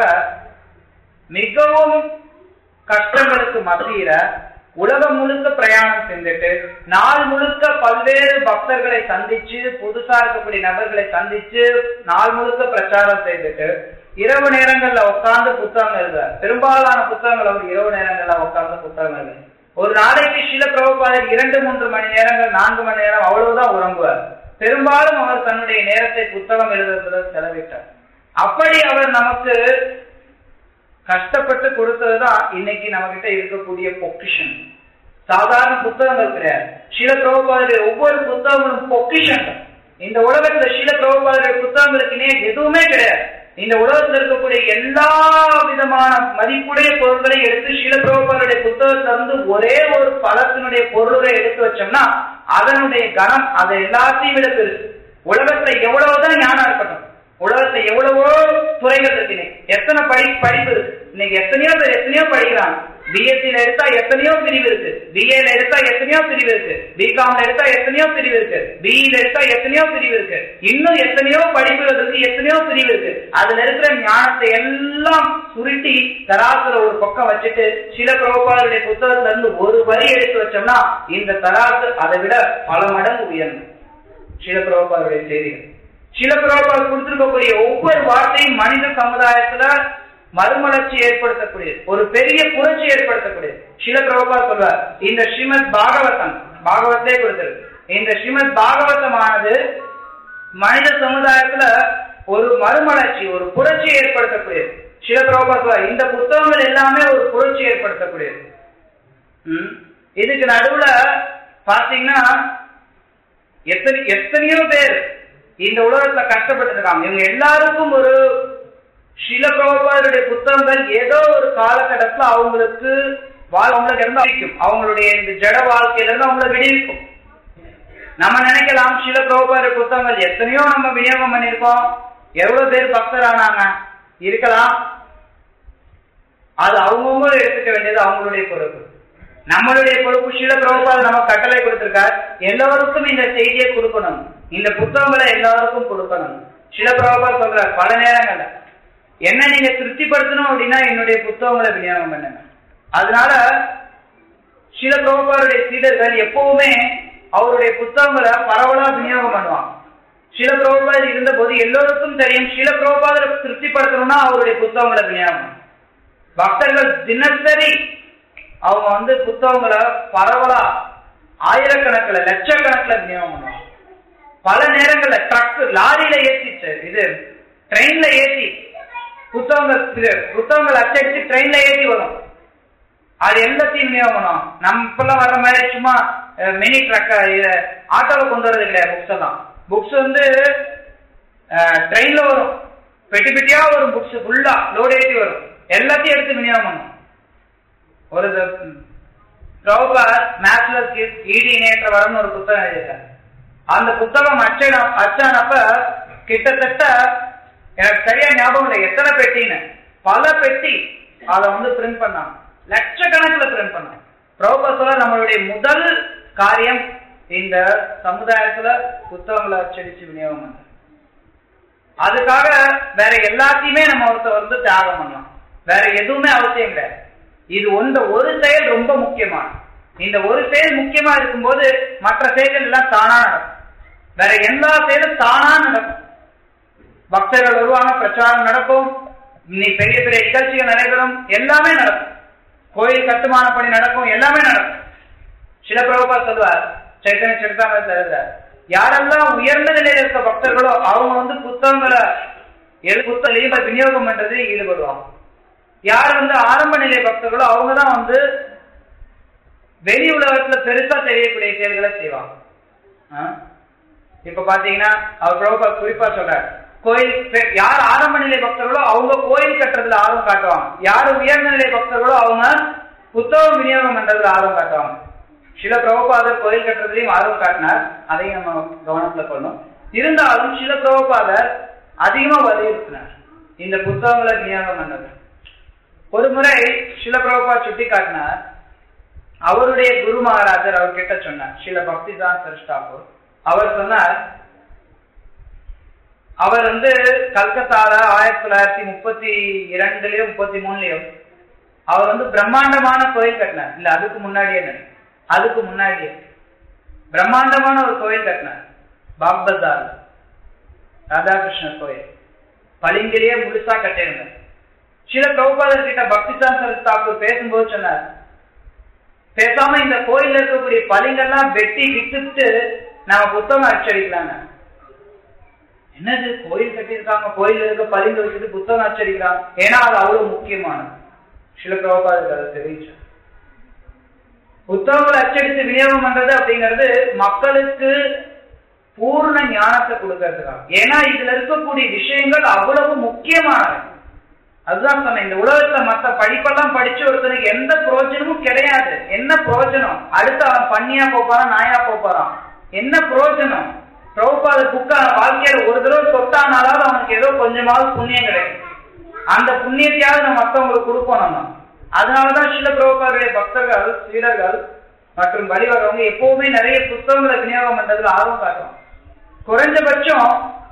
மிகவும் கஷ்டங்களுக்கு மத்தியில உலகம் முழுக்க பிரயாணம் செஞ்சுட்டு நாள் முழுக்க பல்வேறு பக்தர்களை சந்திச்சு புதுசா இருக்கக்கூடிய நபர்களை சந்திச்சு நாள் முழுக்க பிரச்சாரம் செய்துட்டு இரவு நேரங்கள்ல உட்கார்ந்து புத்தகம் எழுதுறார் பெரும்பாலான புத்தகங்கள் அவர் இரவு நேரங்கள்ல உட்கார்ந்து புத்தகம் எழுது ஒரு நாளைக்கு சில பிரபுபாதர் இரண்டு மூன்று மணி நேரங்கள் நான்கு மணி நேரம் அவ்வளவுதான் உறங்குவார் பெரும்பாலும் அவர் தன்னுடைய நேரத்தை புத்தகம் எழுதுவதில் செலவிட்டார் அப்படி அவர் நமக்கு கஷ்டப்பட்டு கொடுத்ததுதான் இன்னைக்கு நம்ம கிட்ட இருக்கக்கூடிய பொக்கிஷன் சாதாரண புத்தகங்கள் கிடையாது சில பிரபுபாதருடைய ஒவ்வொரு புத்தகங்களும் பொக்கிஷன் இந்த உலகத்துல சில பிரபுபாதருடைய புத்தகங்களுக்குனே எதுவுமே கிடையாது இந்த உலகத்தில் இருக்கக்கூடிய எல்லா விதமான மதிப்புடைய பொருள்களை எடுத்து சில பிரபுபாதருடைய புத்தகத்துல இருந்து ஒரே ஒரு பழத்தினுடைய பொருளை எடுத்து வச்சோம்னா அதனுடைய கனம் அதை எல்லாத்தையும் விட பெருசு உலகத்துல எவ்வளவுதான் ஞானம் இருக்கட்டும் உலகத்துல எவ்வளவோ துறைகள் இருக்கு எத்தனை படி படிப்பு இருக்கு இன்னைக்கு எத்தனையோ பேர் எத்தனையோ படிக்கிறாங்க பிஎஸ்சியில எடுத்தா எத்தனையோ பிரிவு இருக்கு பிஏல எடுத்தா எத்தனையோ பிரிவு இருக்கு பிகாம்ல எடுத்தா எத்தனையோ பிரிவு இருக்கு பிஇல எடுத்தா எத்தனையோ பிரிவு இருக்கு இன்னும் எத்தனையோ படிப்புகள் இருக்கு எத்தனையோ பிரிவு இருக்கு அதுல இருக்கிற ஞானத்தை எல்லாம் சுருட்டி தராசுல ஒரு பக்கம் வச்சுட்டு சில பிரபுபாதருடைய புத்தகத்துல இருந்து ஒரு வரி எடுத்து வச்சோம்னா இந்த தராசு அதை விட பல மடங்கு உயர்ந்தது சில பிரபுபாதருடைய செய்திகள் சில பிரபுபாதர் கொடுத்திருக்கக்கூடிய ஒவ்வொரு வார்த்தையும் மனித சமுதாயத்துல மறுமலர்ச்சி ஏற்படுத்தக்கூடியது ஒரு பெரிய புரட்சி ஏற்படுத்தக்கூடியது சில பிரபுபா சொல்வார் இந்த ஸ்ரீமத் பாகவதம் பாகவத்தே கொடுத்தது இந்த ஸ்ரீமத் பாகவதமானது மனித சமுதாயத்துல ஒரு மறுமலர்ச்சி ஒரு புரட்சி ஏற்படுத்தக்கூடியது சில பிரபுபா சொல்வார் இந்த புத்தகங்கள் எல்லாமே ஒரு புரட்சி ஏற்படுத்தக்கூடியது இதுக்கு நடுவுல பாத்தீங்கன்னா எத்தனை எத்தனையோ பேர் இந்த உலகத்துல கஷ்டப்பட்டு இருக்காங்க இவங்க எல்லாருக்கும் ஒரு சில பிரபுபாதருடைய புத்தகங்கள் ஏதோ ஒரு காலகட்டத்துல அவங்களுக்கு அவங்களுக்கு இருந்து அழிக்கும் அவங்களுடைய இந்த ஜட வாழ்க்கையில இருந்து அவங்கள விடுவிக்கும் நம்ம நினைக்கலாம் சில பிரபுபாத புத்தகங்கள் எத்தனையோ நம்ம விநியோகம் பண்ணியிருக்கோம் எவ்வளவு பேர் பக்தர் ஆனாங்க இருக்கலாம் அது அவங்கவுங்க எடுத்துக்க வேண்டியது அவங்களுடைய பொறுப்பு நம்மளுடைய பொறுப்பு சில பிரபுபாத நம்ம கட்டளை கொடுத்திருக்கார் எல்லோருக்கும் இந்த செய்தியை கொடுக்கணும் இந்த புத்தகங்களை எல்லாருக்கும் கொடுக்கணும் சில பிரபுபா சொல்றார் பல நேரங்கள்ல என்ன நீங்க திருப்திப்படுத்தணும் அப்படின்னா என்னுடைய புத்தகங்களை விநியோகம் பண்ணுங்க அதனால சில பிரபுபாருடைய சீடர்கள் எப்பவுமே அவருடைய புத்தகங்களை பரவலா விநியோகம் பண்ணுவாங்க சில பிரபுபாதர் இருந்த போது எல்லோருக்கும் தெரியும் சில பிரபுபாதரை திருப்திப்படுத்தணும்னா அவருடைய புத்தகங்களை விநியோகம் பக்தர்கள் தினசரி அவங்க வந்து புத்தகங்களை பரவலா ஆயிரக்கணக்கில் லட்சக்கணக்கில் விநியோகம் பண்ணுவாங்க பல நேரங்கள்ல ட்ரக் லாரியில ஏத்திச்சு இது ட்ரெயின்ல ஏத்தி புத்தகங்கள் இது புத்தகங்கள் அச்சடிச்சு ட்ரெயின்ல ஏத்தி வரும் அது எல்லாத்தையும் விநியோகம் பண்ணுவோம் நம்ம இப்பெல்லாம் வர்ற மாதிரி சும்மா மினி ட்ரக் ஆட்டோவில் கொண்டு வரது கிடையாது புக்ஸ் எல்லாம் புக்ஸ் வந்து ட்ரெயின்ல வரும் பெட்டி பெட்டியா வரும் புக்ஸ் ஃபுல்லா லோடு ஏற்றி வரும் எல்லாத்தையும் எடுத்து விநியோகம் பண்ணும் ஒரு ப்ரோபார் மேத்லஸ் இடி இணையற்ற வரம்னு ஒரு புத்தகம் எழுதியிருக்காரு அந்த புத்தகம் அச்சன அச்சானப்ப கிட்டத்தட்ட எனக்கு சரியா ஞாபகம் இல்லை எத்தனை பெட்டின்னு பல பெட்டி அதை வந்து பிரிண்ட் பண்ணாங்க லட்சக்கணக்கில் பிரிண்ட் பண்ணாங்க ப்ரோபஸோட நம்மளுடைய முதல் காரியம் இந்த சமுதாயத்துல புத்தகங்களை அச்சடிச்சு விநியோகம் பண்ண அதுக்காக வேற எல்லாத்தையுமே நம்ம ஒருத்தர் வந்து தியாகம் பண்ணலாம் வேற எதுவுமே அவசியம் கிடையாது இது ஒன்ற ஒரு செயல் ரொம்ப முக்கியமான இந்த ஒரு செயல் முக்கியமா இருக்கும்போது மற்ற செயல்கள் எல்லாம் தானா நடக்கும் வேற எல்லா செயலும் தானா நடக்கும் பக்தர்கள் வருவாங்க பிரச்சாரம் நடக்கும் நீ பெரிய பெரிய நிகழ்ச்சிகள் நடைபெறும் எல்லாமே நடக்கும் கோயில் கட்டுமான பணி நடக்கும் எல்லாமே நடக்கும் சில பிரபுபா சொல்லுவார் சைத்தன்ய சரிதாமத்தில் எழுதுறார் யாரெல்லாம் உயர்ந்த நிலையில் இருக்க பக்தர்களோ அவங்க வந்து புத்தகங்களை எழு புத்தக விநியோகம் பண்றது ஈடுபடுவாங்க யார் வந்து ஆரம்ப நிலை பக்தர்களோ அவங்க தான் வந்து வெளி உலகத்துல பெருசா தெரியக்கூடிய செயல்களை செய்வாங்க இப்ப பாத்தீங்கன்னா அவர் பிரபுபா குறிப்பா சொல்றாரு கோயில் யார் ஆரம்ப நிலை பக்தர்களோ அவங்க கோயில் கட்டுறதுல ஆர்வம் காட்டுவாங்க யார் உயர்ந்த நிலை பக்தர்களோ அவங்க புத்தகம் விநியோகம் பண்றதுல ஆர்வம் காட்டுவாங்க சில பிரபுபாதர் கோயில் கட்டுறதுலையும் ஆர்வம் காட்டினார் அதையும் நம்ம கவனத்துல கொள்ளணும் இருந்தாலும் சில பிரபுபாதர் அதிகமா வலியுறுத்தினார் இந்த புத்தகங்களை விநியோகம் பண்ணது ஒரு முறை சில பிரபுபா சுட்டி காட்டினார் அவருடைய குரு மகாராஜர் அவர்கிட்ட சொன்னார் சில பக்திதான் சர்ஷ்டாபூர் அவர் சொன்னார் அவர் வந்து கல்கத்தால ஆயிரத்தி தொள்ளாயிரத்தி முப்பத்தி இரண்டுலயோ முப்பத்தி மூணுலயோ அவர் வந்து பிரம்மாண்டமான கோயில் கட்டினார் இல்ல அதுக்கு முன்னாடியே அதுக்கு முன்னாடியே பிரம்மாண்டமான ஒரு கோயில் கட்டினார் பாக்பஜார் ராதாகிருஷ்ணர் கோயில் பளிங்கிலேயே முழுசா கட்டியிருந்தார் சில பிரபுபாதர் கிட்ட பக்திசான் சரஸ் தாக்கூர் பேசும்போது சொன்னார் பேசாம இந்த கோயில்ல இருக்கக்கூடிய பளிங்கெல்லாம் வெட்டி விட்டுட்டு நம்ம புத்தகம் அச்சடிக்கலாங்க என்னது கோயில் கட்டியிருக்காங்க கோயில் இருக்க பளிங்கு வச்சுட்டு புத்தகம் அச்சடிக்கிறாங்க ஏன்னா அது அவ்வளவு முக்கியமானது சில பிரபுபாதர் அதை தெரிவிச்சு புத்தகங்களை அச்சடித்து விநியோகம் பண்றது அப்படிங்கிறது மக்களுக்கு பூர்ண ஞானத்தை கொடுக்கறதுக்காக ஏன்னா இதுல இருக்கக்கூடிய விஷயங்கள் அவ்வளவு முக்கியமானது அதுதான் சொன்னேன் இந்த உலகத்துல மத்த படிப்பெல்லாம் படிச்சு ஒருத்தனுக்கு எந்த பிரயோஜனமும் கிடையாது என்ன பிரயோஜனம் அடுத்து அவன் பண்ணியா போப்பாரான் நாயா போப்பாரான் என்ன பிரயோஜனம் பிரபுபாத புக்க வாழ்க்கையில ஒரு தடவை தொட்டானாலாவது அவனுக்கு ஏதோ கொஞ்சமாவது புண்ணியம் கிடைக்கும் அந்த புண்ணியத்தையாவது நம்ம மற்றவங்களுக்கு கொடுப்போம் நம்ம அதனாலதான் சில பிரபுபாருடைய பக்தர்கள் சீடர்கள் மற்றும் வழிவரவங்க எப்பவுமே நிறைய புத்தகங்களை விநியோகம் பண்றதுல ஆர்வம் காட்டுவாங்க குறைஞ்சபட்சம்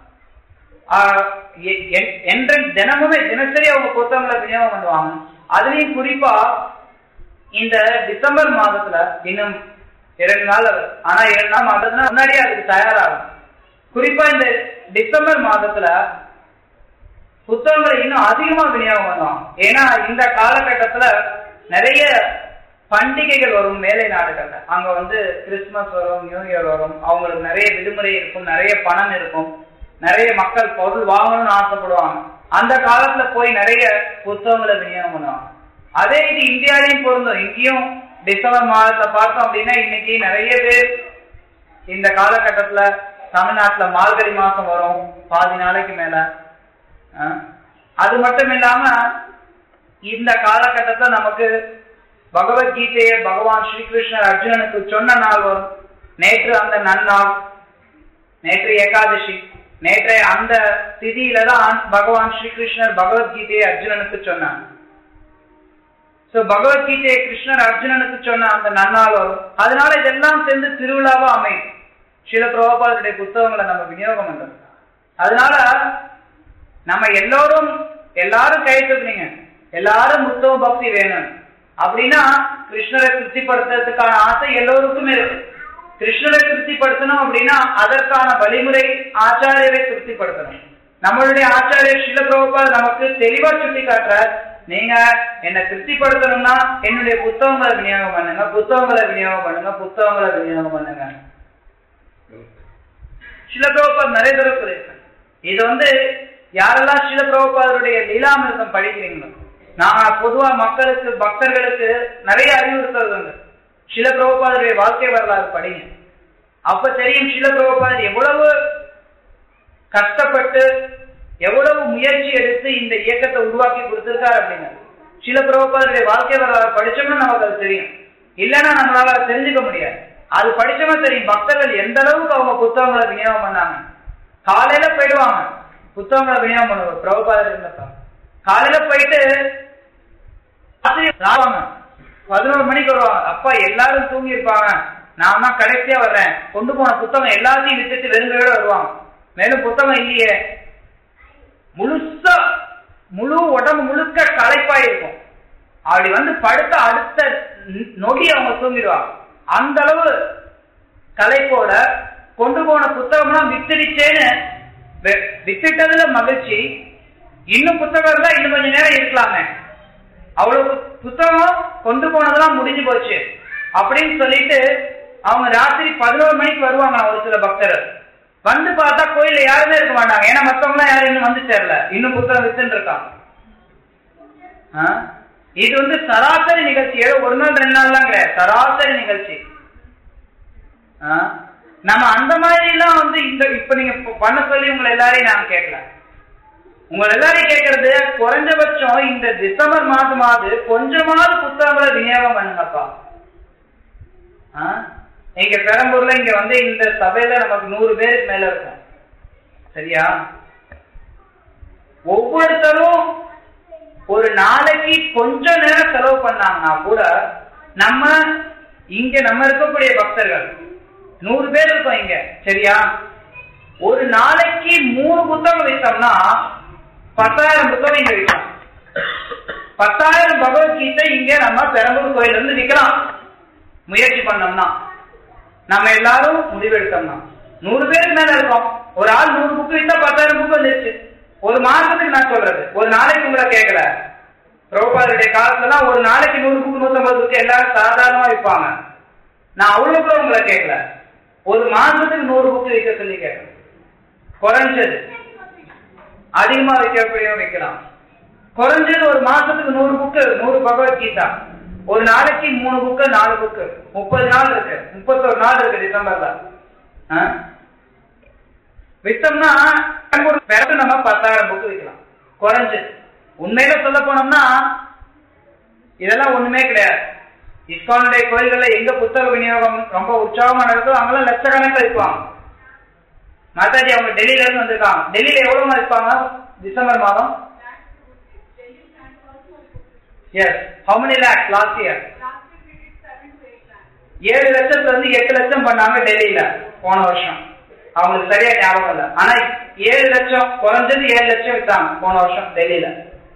என்ற தினமுமே தினசரி அவங்க புத்தகங்களை விநியோகம் பண்ணுவாங்க அதுலயும் குறிப்பா இந்த டிசம்பர் மாதத்துல இன்னும் இரண்டு நாள் ஆனா இரண்டு நாள் மாதத்துல முன்னாடியே அதுக்கு தயாராகும் குறிப்பா இந்த டிசம்பர் மாதத்துல புத்தகங்களை இன்னும் அதிகமா விநியோகம் பண்ணுவாங்க ஏன்னா இந்த காலகட்டத்துல நிறைய பண்டிகைகள் வரும் மேலை நாடுகள்ல அங்க வந்து கிறிஸ்துமஸ் வரும் நியூ இயர் வரும் அவங்களுக்கு நிறைய விடுமுறை இருக்கும் நிறைய பணம் இருக்கும் நிறைய மக்கள் பொருள் வாங்கணும்னு ஆசைப்படுவாங்க அந்த காலத்துல போய் நிறைய புத்தகங்களை விநியோகம் பண்ணுவாங்க அதே இது இந்தியாலையும் பொருந்தும் இங்கேயும் டிசம்பர் மாதத்துல பார்த்தோம் அப்படின்னா இன்னைக்கு நிறைய பேர் இந்த காலகட்டத்துல தமிழ்நாட்டுல மார்கழி மாசம் வரும் பாதி நாளைக்கு மேல அது மட்டும் இல்லாம இந்த காலகட்டத்துல நமக்கு பகவத்கீதையை பகவான் ஸ்ரீகிருஷ்ணர் அர்ஜுனனுக்கு சொன்ன நாள் வரும் நேற்று அந்த நன்னாள் நேற்று ஏகாதசி நேற்றைய அந்த திதியில தான் பகவான் ஸ்ரீகிருஷ்ணர் பகவத்கீதையை அர்ஜுனனுக்கு சொன்னார் சோ பகவத்கீதையை கிருஷ்ணர் அர்ஜுனனுக்கு சொன்ன அந்த நன்னாள் வரும் அதனால இதெல்லாம் சேர்ந்து திருவிழாவா அமையும் சில பிரபாபாதருடைய புத்தகங்களை நம்ம விநியோகம் பண்றோம் அதனால நம்ம எல்லோரும் எல்லாரும் கை தூக்குனீங்க எல்லாரும் புத்தக பக்தி வேணும் அப்படின்னா கிருஷ்ணரை திருப்திப்படுத்துறதுக்கான ஆசை எல்லோருக்குமே இருக்கு கிருஷ்ணரை திருப்திப்படுத்தணும் அப்படின்னா அதற்கான வழிமுறை ஆச்சாரியரை திருப்திப்படுத்தணும் நம்மளுடைய ஆச்சாரியர் சில பிரபுபாத் நமக்கு தெளிவா சுட்டி காட்டுறார் நீங்க என்ன திருப்திப்படுத்தணும்னா என்னுடைய புத்தகங்களை விநியோகம் பண்ணுங்க புத்தகங்களை விநியோகம் பண்ணுங்க புத்தகங்களை விநியோகம் பண்ணுங்க சில பிரபுபாத் நிறைய தடவை சொல்லியிருக்கேன் இது வந்து யாரெல்லாம் சில பிரபுபாதருடைய லீலாமிருதம் படிக்கிறீங்களோ நான் பொதுவா மக்களுக்கு பக்தர்களுக்கு நிறைய அறிவுறுத்தல் உண்டு சில பிரபுபாதருடைய வாழ்க்கை வரலாறு படிங்க அப்ப தெரியும் சில பிரபுபாதர் எவ்வளவு கஷ்டப்பட்டு எவ்வளவு முயற்சி எடுத்து இந்த இயக்கத்தை உருவாக்கி கொடுத்திருக்காரு அப்படின்னு சில பிரபுபாதருடைய வாழ்க்கை வரலாறு படிச்சோம்னா நமக்கு அது தெரியும் இல்லைன்னா நம்மளால அதை தெரிஞ்சுக்க முடியாது அது படிச்சோம்னா தெரியும் பக்தர்கள் எந்த அளவுக்கு அவங்க புத்தகங்களை விநியோகம் பண்ணாங்க காலையில போயிடுவாங்க புத்தகங்களை விநியோகம் பண்ணுவாங்க பிரபுபாதர் இருந்தப்ப காலையில போயிட்டு ராவாங்க பதினோரு மணிக்கு வருவாங்க அப்பா எல்லாரும் தூங்கி இருப்பாங்க நான் தான் கடைசியா வர்றேன் கொண்டு போன புத்தகம் எல்லாத்தையும் வித்துட்டு வெறுங்கையோட வருவாங்க மேலும் புத்தகம் இல்லையே முழுசா முழு உடம்பு முழுக்க களைப்பா இருக்கும் அப்படி வந்து படுத்த அடுத்த நொடி அவங்க தூங்கிடுவாங்க அந்த அளவு களைப்போட கொண்டு போன புத்தகம்லாம் வித்துடுச்சேன்னு வித்துட்டதுல மகிழ்ச்சி இன்னும் புத்தகம் இருந்தா இன்னும் கொஞ்ச நேரம் இருக்கலாமே அவ்வளவு புத்தகம் கொண்டு போனதெல்லாம் முடிஞ்சு போச்சு அப்படின்னு சொல்லிட்டு அவங்க ராத்திரி பதினோரு மணிக்கு வருவாங்க ஒரு சில பக்தர் வந்து பார்த்தா கோயில்ல யாருமே இருக்க மாட்டாங்க ஏன்னா மத்தவங்க எல்லாம் யாரும் இன்னும் வந்து சேரல இன்னும் புத்தகம் வித்துன்னு இருக்காங்க இது வந்து சராசரி நிகழ்ச்சி ஏதோ ஒரு நாள் ரெண்டு நாள்லாம் கிடையாது சராசரி நிகழ்ச்சி நம்ம அந்த மாதிரி எல்லாம் வந்து இந்த இப்ப நீங்க பண்ண சொல்லி உங்களை எல்லாரையும் நான் கேட்கல உங்களை எல்லாரையும் கேட்கறது குறைஞ்சபட்சம் இந்த டிசம்பர் மாதமாவது கொஞ்சமாவது புத்தகங்களை விநியோகம் பண்ணுங்கப்பா இங்க பெரம்பூர்ல இங்க வந்து இந்த சபையில நமக்கு நூறு பேருக்கு மேல இருக்கும் சரியா ஒவ்வொருத்தரும் ஒரு நாளைக்கு கொஞ்ச நேரம் செலவு பண்ணாங்கன்னா கூட நம்ம இங்க நம்ம இருக்கக்கூடிய பக்தர்கள் நூறு பேர் இருக்கோம் இங்க சரியா ஒரு நாளைக்கு மூணு புத்தகம் வித்தோம்னா பத்தாயிரம் புத்தகம் இங்க விற்கலாம் பத்தாயிரம் பகவத்கீதை இங்க நம்ம பெரம்பூர் கோயில இருந்து விற்கலாம் முயற்சி பண்ணோம்னா நம்ம எல்லாரும் முடிவெடுத்தோம்னா நூறு பேருக்கு மேல இருக்கோம் ஒரு ஆள் நூறு புக்கு வித்தா பத்தாயிரம் புக்கு வந்துருச்சு ஒரு மாசத்துக்கு நான் சொல்றது ஒரு நாளைக்கு உங்களை கேட்கல பிரபுபாதருடைய காலத்துல ஒரு நாளைக்கு நூறு புக்கு நூத்தம்பது புக்கு எல்லாரும் சாதாரணமா விற்பாங்க நான் அவ்வளவு கூட உங்களை கேட்கல ஒரு மாசத்துக்கு நூறு புக்கு விற்க சொல்லி கேட்கறேன் குறைஞ்சது அதிகமா வைக்கக்கூடிய வைக்கலாம் குறைஞ்சது ஒரு மாசத்துக்கு நூறு புக்கு நூறு பகவத்கீதா ஒரு நாளைக்கு மூணு புக்கு நாலு புக்கு முப்பது நாள் இருக்கு முப்பத்தொரு நாள் இருக்கு டிசம்பர்ல வித்தோம்னா பிறகு நம்ம பத்தாயிரம் புக்கு விற்கலாம் குறைஞ்சது உண்மையில சொல்ல போனோம்னா இதெல்லாம் ஒண்ணுமே கிடையாது இஸ்கானுடைய கோயில்கள்ல எங்க புத்தக விநியோகம் ரொம்ப உற்சாகமா நடக்குதோ அங்கெல்லாம் லட்சக்கணக்கில் விற்பாங்க மாதாஜி அவங்க டெல்லியில இருந்து வந்திருக்காங்க டெல்லியில எவ்வளவு இருப்பாங்க டிசம்பர் மாதம் yes how many lakhs last year ஏழு லட்சத்துல இருந்து எட்டு லட்சம் பண்ணாங்க டெல்லியில போன வருஷம் அவங்களுக்கு சரியா ஞாபகம் இல்லை ஆனா ஏழு லட்சம் குறைஞ்சது ஏழு லட்சம் வித்தாங்க போன வருஷம் டெல்லியில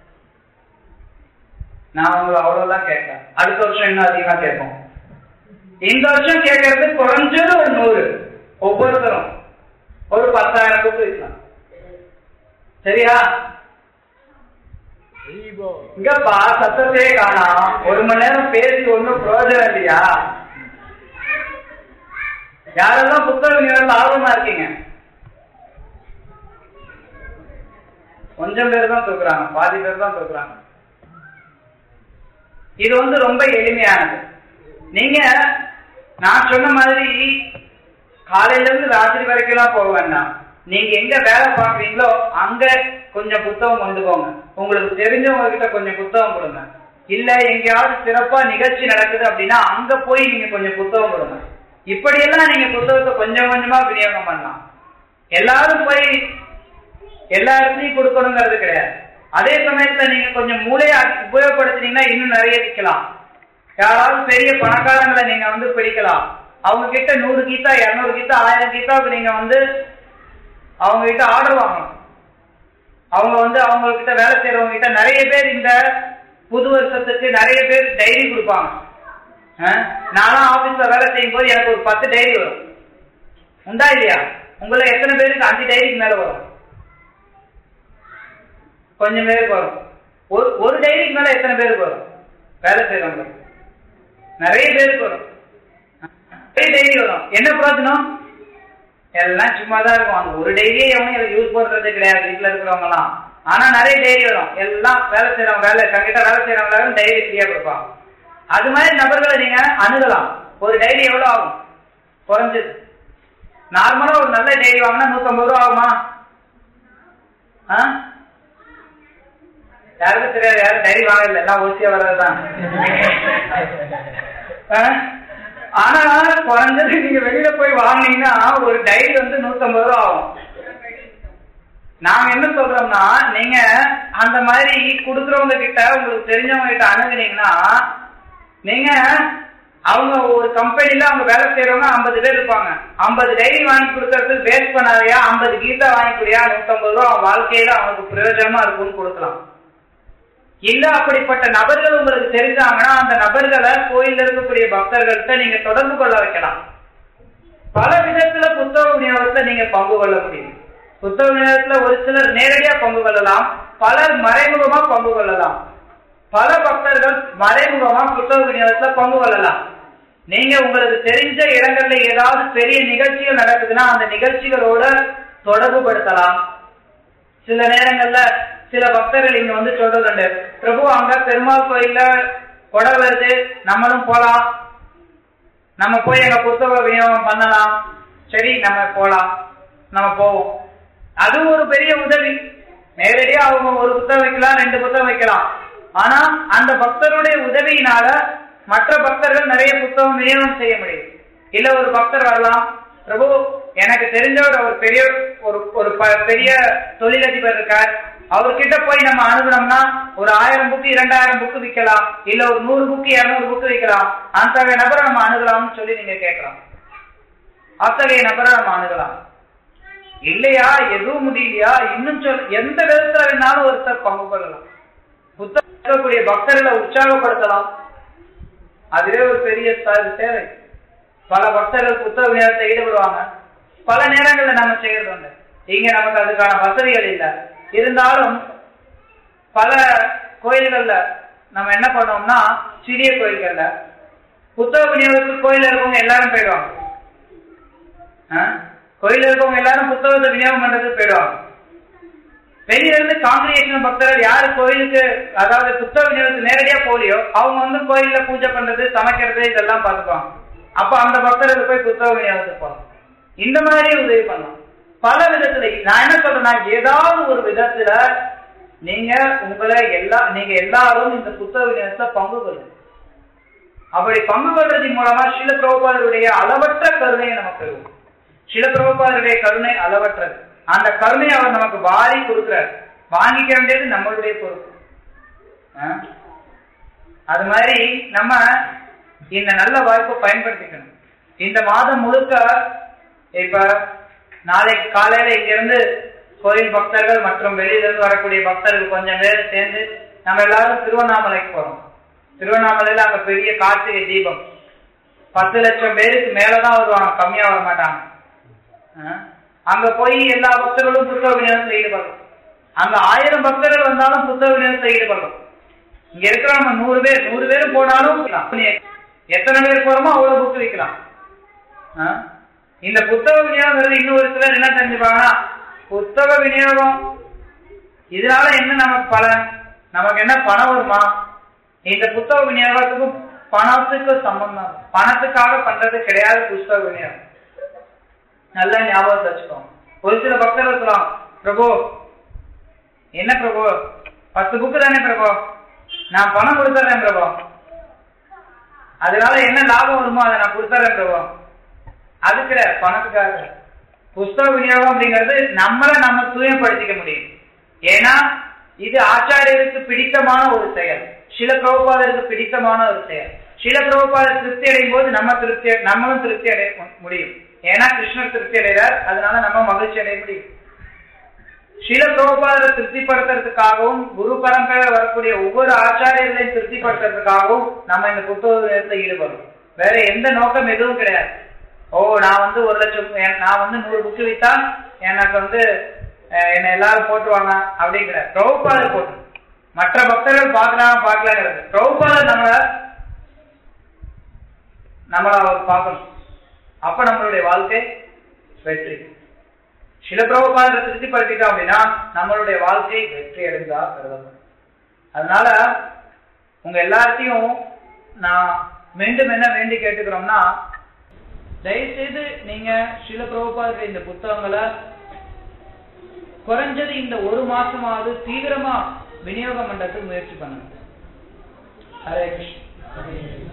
நான் அவங்களை அவ்வளவுதான் கேட்கேன் அடுத்த வருஷம் இன்னும் அதிகமா கேட்போம் இந்த வருஷம் கேட்கறது குறைஞ்சது ஒரு நூறு ஒவ்வொருத்தரும் ஒரு பத்தாயிரம் புக்கு விற்கலாம் சரியா இங்கப்பா சத்தத்தையே காணாம் ஒரு மணி நேரம் பேசி ஒன்றும் பிரயோஜனம் இல்லையா யாரெல்லாம் புத்தக விநியோகத்தில் ஆர்வமா இருக்கீங்க கொஞ்சம் பேர் தான் தூக்குறாங்க பாதி பேர் தான் தூக்குறாங்க இது வந்து ரொம்ப எளிமையானது நீங்க நான் சொன்ன மாதிரி காலையில இருந்து ராத்திரி வரைக்கும் எல்லாம் போக வேண்டாம் நீங்க எங்க வேலை பாக்குறீங்களோ அங்க கொஞ்சம் புத்தகம் கொண்டு போங்க உங்களுக்கு தெரிஞ்சவங்க கிட்ட கொஞ்சம் புத்தகம் கொடுங்க இல்ல எங்கேயாவது சிறப்பா நிகழ்ச்சி நடக்குது அப்படின்னா அங்க போய் நீங்க கொஞ்சம் புத்தகம் கொடுங்க இப்படியெல்லாம் நீங்க புத்தகத்தை கொஞ்சம் கொஞ்சமா விநியோகம் பண்ணலாம் எல்லாரும் போய் எல்லா இடத்துலயும் கொடுக்கணுங்கிறது கிடையாது அதே சமயத்துல நீங்க கொஞ்சம் மூளையை உபயோகப்படுத்தினீங்கன்னா இன்னும் நிறைய விற்கலாம் யாராவது பெரிய பணக்காரங்களை நீங்க வந்து பிடிக்கலாம் அவங்க கிட்ட நூறு கீதா இருநூறு கீதா ஆயிரம் கீதாவுக்கு நீங்க வந்து அவங்க கிட்ட ஆர்டர் வாங்கணும் அவங்க வந்து அவங்க கிட்ட வேலை செய்யறவங்க கிட்ட நிறைய பேர் இந்த புது வருஷத்துக்கு நிறைய பேர் டைரி கொடுப்பாங்க அஹ், நான்லாம் ஆபீஸ்ல வேலை செய்யும் போது எனக்கு ஒரு பத்து டைரி வரும் உண்டா இல்லையா உங்களை எத்தனை பேருக்கு அஞ்சு டைரிக்கு மேல வரும் கொஞ்சம் பேருக்கு வரும் ஒரு ஒரு டைரிக்கு மேல எத்தனை பேருக்கு வரும் வேலை செய்யறவங்க நிறைய பேருக்கு வரும் நிறைய டைரி வரும் என்ன பிரயோஜனம் எல்லாம் சும்மா தான் இருக்கும் அந்த ஒரு டைரியே எவனும் யூஸ் பண்றது கிடையாது வீட்டுல இருக்கிறவங்க எல்லாம் ஆனா நிறைய டைரி வரும் எல்லாம் வேலை செய்யறவங்க வேலை தங்கிட்ட வேலை செய்யறவங்க எல்லாரும் டைரி ஃப்ரீயா கொடுப்பாங்க அது மாதிரி நபர்களை நீங்க அணுகலாம் ஒரு டைரி எவ்வளவு ஆகும் குறைஞ்சது நார்மலா ஒரு நல்ல டைரி வாங்கினா நூத்தம்பது ரூபா ஆகுமா ஆ? யாருக்கும் தெரியாது யாரும் டைரி வாங்கல எல்லாம் ஓசியா வர்றதுதான் ஆ? ஆனா குறைஞ்சது நீங்க வெளியில போய் வாங்கினீங்கன்னா ஒரு டைரி வந்து நூத்தம்பது ரூபா ஆகும் நாங்க என்ன சொல்றோம்னா நீங்க அந்த மாதிரி குடுக்கறவங்க கிட்ட உங்களுக்கு தெரிஞ்சவங்க கிட்ட அணுகுனீங்கன்னா நீங்க அவங்க ஒரு கம்பெனில அவங்க வேலை செய்யறவங்க ஐம்பது பேர் இருப்பாங்க ஐம்பது டைரி வாங்கி கொடுக்கறது வேஸ்ட் பண்ணாதையா ஐம்பது கீதா வாங்கி கொடுயா நூத்தம்பது ரூபா அவன் வாழ்க்கையில அவனுக்கு பிரயோஜனமா இருக்கும்னு கொடுக்கலாம் இல்ல அப்படிப்பட்ட நபர்கள் உங்களுக்கு தெரிஞ்சாங்கன்னா அந்த நபர்களை கோயில்ல இருக்கக்கூடிய பக்தர்கள்ட்ட நீங்க தொடர்பு கொள்ள வைக்கலாம் பல விதத்துல புத்தக விநியோகத்துல நீங்க பங்கு கொள்ள முடியும் புத்தக விநியோகத்துல ஒரு சிலர் நேரடியா பங்கு கொள்ளலாம் பலர் மறைமுகமா பங்கு கொள்ளலாம் பல பக்தர்கள் மறைமுகமா புத்தக விநியோகத்துல பங்கு கொள்ளலாம் நீங்க உங்களுக்கு தெரிஞ்ச இடங்கள்ல ஏதாவது பெரிய நிகழ்ச்சிகள் நடக்குதுன்னா அந்த நிகழ்ச்சிகளோட தொடர்பு படுத்தலாம் சில நேரங்கள்ல சில பக்தர்கள் இங்க வந்து சொல்றது உண்டு பிரபு அங்க பெருமாள் கோயில்ல கொடை வருது நம்மளும் போலாம் நம்ம போய் எங்க புத்தக விநியோகம் பண்ணலாம் சரி நம்ம போலாம் நம்ம போவோம் அது ஒரு பெரிய உதவி நேரடியா அவங்க ஒரு புத்தகம் வைக்கலாம் ரெண்டு புத்தகம் வைக்கலாம் ஆனா அந்த பக்தருடைய உதவியினால மற்ற பக்தர்கள் நிறைய புத்தகம் விநியோகம் செய்ய முடியும் இல்ல ஒரு பக்தர் வரலாம் பிரபு எனக்கு தெரிஞ்சவர் ஒரு பெரிய ஒரு ஒரு ப- பெரிய தொழிலதிபர் இருக்கார் அவர்கிட்ட போய் நம்ம அணுகுனோம்னா ஒரு ஆயிரம் புக்கு இரண்டாயிரம் புக்கு விற்கலாம் இல்ல ஒரு நூறு புக்கு இருநூறு புக்கு விற்கலாம் அத்தகைய நபரை நம்ம அணுகலாம்னு சொல்லி நீங்க கேட்கலாம் அத்தகைய நபரை நம்ம அணுகலாம் இல்லையா எதுவும் முடியலையா இன்னும் சொல் எந்த விதத்துல வேணாலும் ஒருத்தர் பங்கு கொள்ளலாம் புத்தகம் இருக்கக்கூடிய பக்தர்களை உற்சாகப்படுத்தலாம் அதுவே ஒரு பெரிய ச- சேவை பல பக்தர்கள் புத்தக விநியோகத்தை ஈடுபடுவாங்க பல நேரங்கள்ல நம்ம செய்யறது உண்டு இங்க நமக்கு அதுக்கான வசதிகள் இல்ல இருந்தாலும் பல கோயில்கள்ல நம்ம என்ன பண்ணோம்னா சிறிய கோயில்கள்ல புத்தக விநியோகத்துக்கு கோயில்ல இருக்கவங்க எல்லாரும் போயிடுவாங்க ஆ? கோயில்ல இருக்கவங்க எல்லாரும் புத்தகத்தை விநியோகம் பண்றதுக்கு போயிடுவாங்க வெளியில இருந்து காங்கிரேஷன் பக்தர்கள் யாரு கோயிலுக்கு அதாவது புத்தக விநியோகத்துக்கு நேரடியா போலியோ அவங்க வந்து கோயில்ல பூஜை பண்றது சமைக்கிறது இதெல்லாம் பார்த்துப்பாங்க அப்ப அந்த பக்தர்கள் போய் புத்தக விநியோகத்துக்கு போகலாம் இந்த மாதிரி உதவி பண்ணலாம் பல விதத்துல நான் என்ன சொல்றேன்னா ஏதாவது ஒரு விதத்துல நீங்க உங்களை எல்லா நீங்க எல்லாரும் இந்த புத்தக விநியோகத்துல பங்கு கொள்ளுங்க அப்படி பங்கு கொள்றதின் மூலமா சில பிரபுபாதருடைய அளவற்ற கருணையை நமக்கு பெறுவோம் சில பிரபுபாதருடைய கருணை அளவற்றது அந்த கருணையை அவர் நமக்கு வாரி கொடுக்கிறார் வாங்கிக்க வேண்டியது நம்மளுடைய பொறுப்பு ஆ? அது மாதிரி நம்ம இந்த நல்ல வாய்ப்பை பயன்படுத்திக்கணும் இந்த மாதம் முழுக்க இப்ப நாளைக்கு காலையில இங்க இருந்து கோயில் பக்தர்கள் மற்றும் வெளியில இருந்து வரக்கூடிய பக்தர்கள் கொஞ்சம் பேர் சேர்ந்து நம்ம எல்லாரும் திருவண்ணாமலைக்கு போறோம் திருவண்ணாமலையில அங்க பெரிய கார்த்திகை தீபம் பத்து லட்சம் பேருக்கு மேலதான் வருவாங்க கம்மியா வர மாட்டாங்க ஆ? அங்க போய் எல்லா பக்தர்களும் புத்தக விநியோகத்தில் ஈடுபடலாம் அங்க ஆயிரம் பக்தர்கள் வந்தாலும் புத்தக விநியோகத்தில் ஈடுபடலாம் இங்க இருக்கிற நம்ம நூறு பேர் நூறு பேரும் போனாலும் விக்கலாம். எத்தனை பேர் போறோமோ அவ்வளவு புக்கு விற்கலாம் ஆ? இந்த புத்தக விநியோகம் இன்னும் ஒரு சிலர் என்ன தெரிஞ்சுப்பாங்கன்னா புத்தக விநியோகம் இதனால என்ன நமக்கு பலன் நமக்கு என்ன பணம் வருமா இந்த புத்தக விநியோகத்துக்கும் பணத்துக்கு சம்பந்தம் பணத்துக்காக பண்றது கிடையாது புத்தக விநியோகம் நல்லா ஞாபகத்தை வச்சுக்கோங்க ஒரு சில பக்தர்கள் சொல்லலாம் பிரபு என்ன பிரபு பத்து புக்கு தானே பிரபு நான் பணம் கொடுத்துறேன் பிரபு அதனால என்ன லாபம் வருமோ அதை நான் கொடுத்துறேன் பிரபு அதுக்கு இல்ல, பணத்துக்காக புஸ்தக விநியோகம் அப்படிங்கிறது நம்மள நம்ம தூயப்படுத்திக்க முடியும் ஏன்னா இது ஆச்சாரியருக்கு பிடித்தமான ஒரு செயல் சில பிரபுபாதருக்கு பிடித்தமான ஒரு செயல் சில பிரபுபாதர் திருப்தி அடையும் போது நம்ம திருப்தி நம்மளும் திருப்தி அடைய முடியும் ஏன்னா கிருஷ்ணர் திருப்தி அடைகிறார் அதனால நம்ம மகிழ்ச்சி அடைய முடியும் சில பிரபுபாதரை திருப்திப்படுத்துறதுக்காகவும் குரு பரம்பரையில் வரக்கூடிய ஒவ்வொரு ஆச்சாரியர்களையும் திருப்திப்படுத்துறதுக்காகவும் நம்ம இந்த புத்தகத்துல ஈடுபடும் வேற எந்த நோக்கம் எதுவும் கிடையாது ஓ நான் வந்து ஒரு லட்சம் என்- நான் வந்து நூறு புக்கு வித்தா எனக்கு வந்து அஹ், என்னை எல்லாரும் போட்டுவாங்க அப்படிங்கிற பிரபுபாதர் போட்டு மற்ற பக்தர்கள் பார்க்கலாம் பார்க்கலாங்கிறது பிரபுபாதர் நம்மள நம்மள அவர் பார்க்கணும் அப்ப நம்மளுடைய வாழ்க்கை வெற்றி சில பிரபுபாதரை திருப்திப்படுத்திட்டோம் அப்படின்னா நம்மளுடைய வாழ்க்கை வெற்றி அடைந்தா கருதப்படும் அதனால உங்க எல்லாத்தையும் நான் மீண்டும் என்ன வேண்டி கேட்டுக்கிறோம்னா தயவுசெய்து நீங்க சில பிரபுபாதர் இந்த புத்தகங்களை குறைஞ்சது இந்த ஒரு மாசமாவது தீவிரமா விநியோகம் பண்றதுக்கு முயற்சி பண்ணுங்க ஹரே கிருஷ்ணா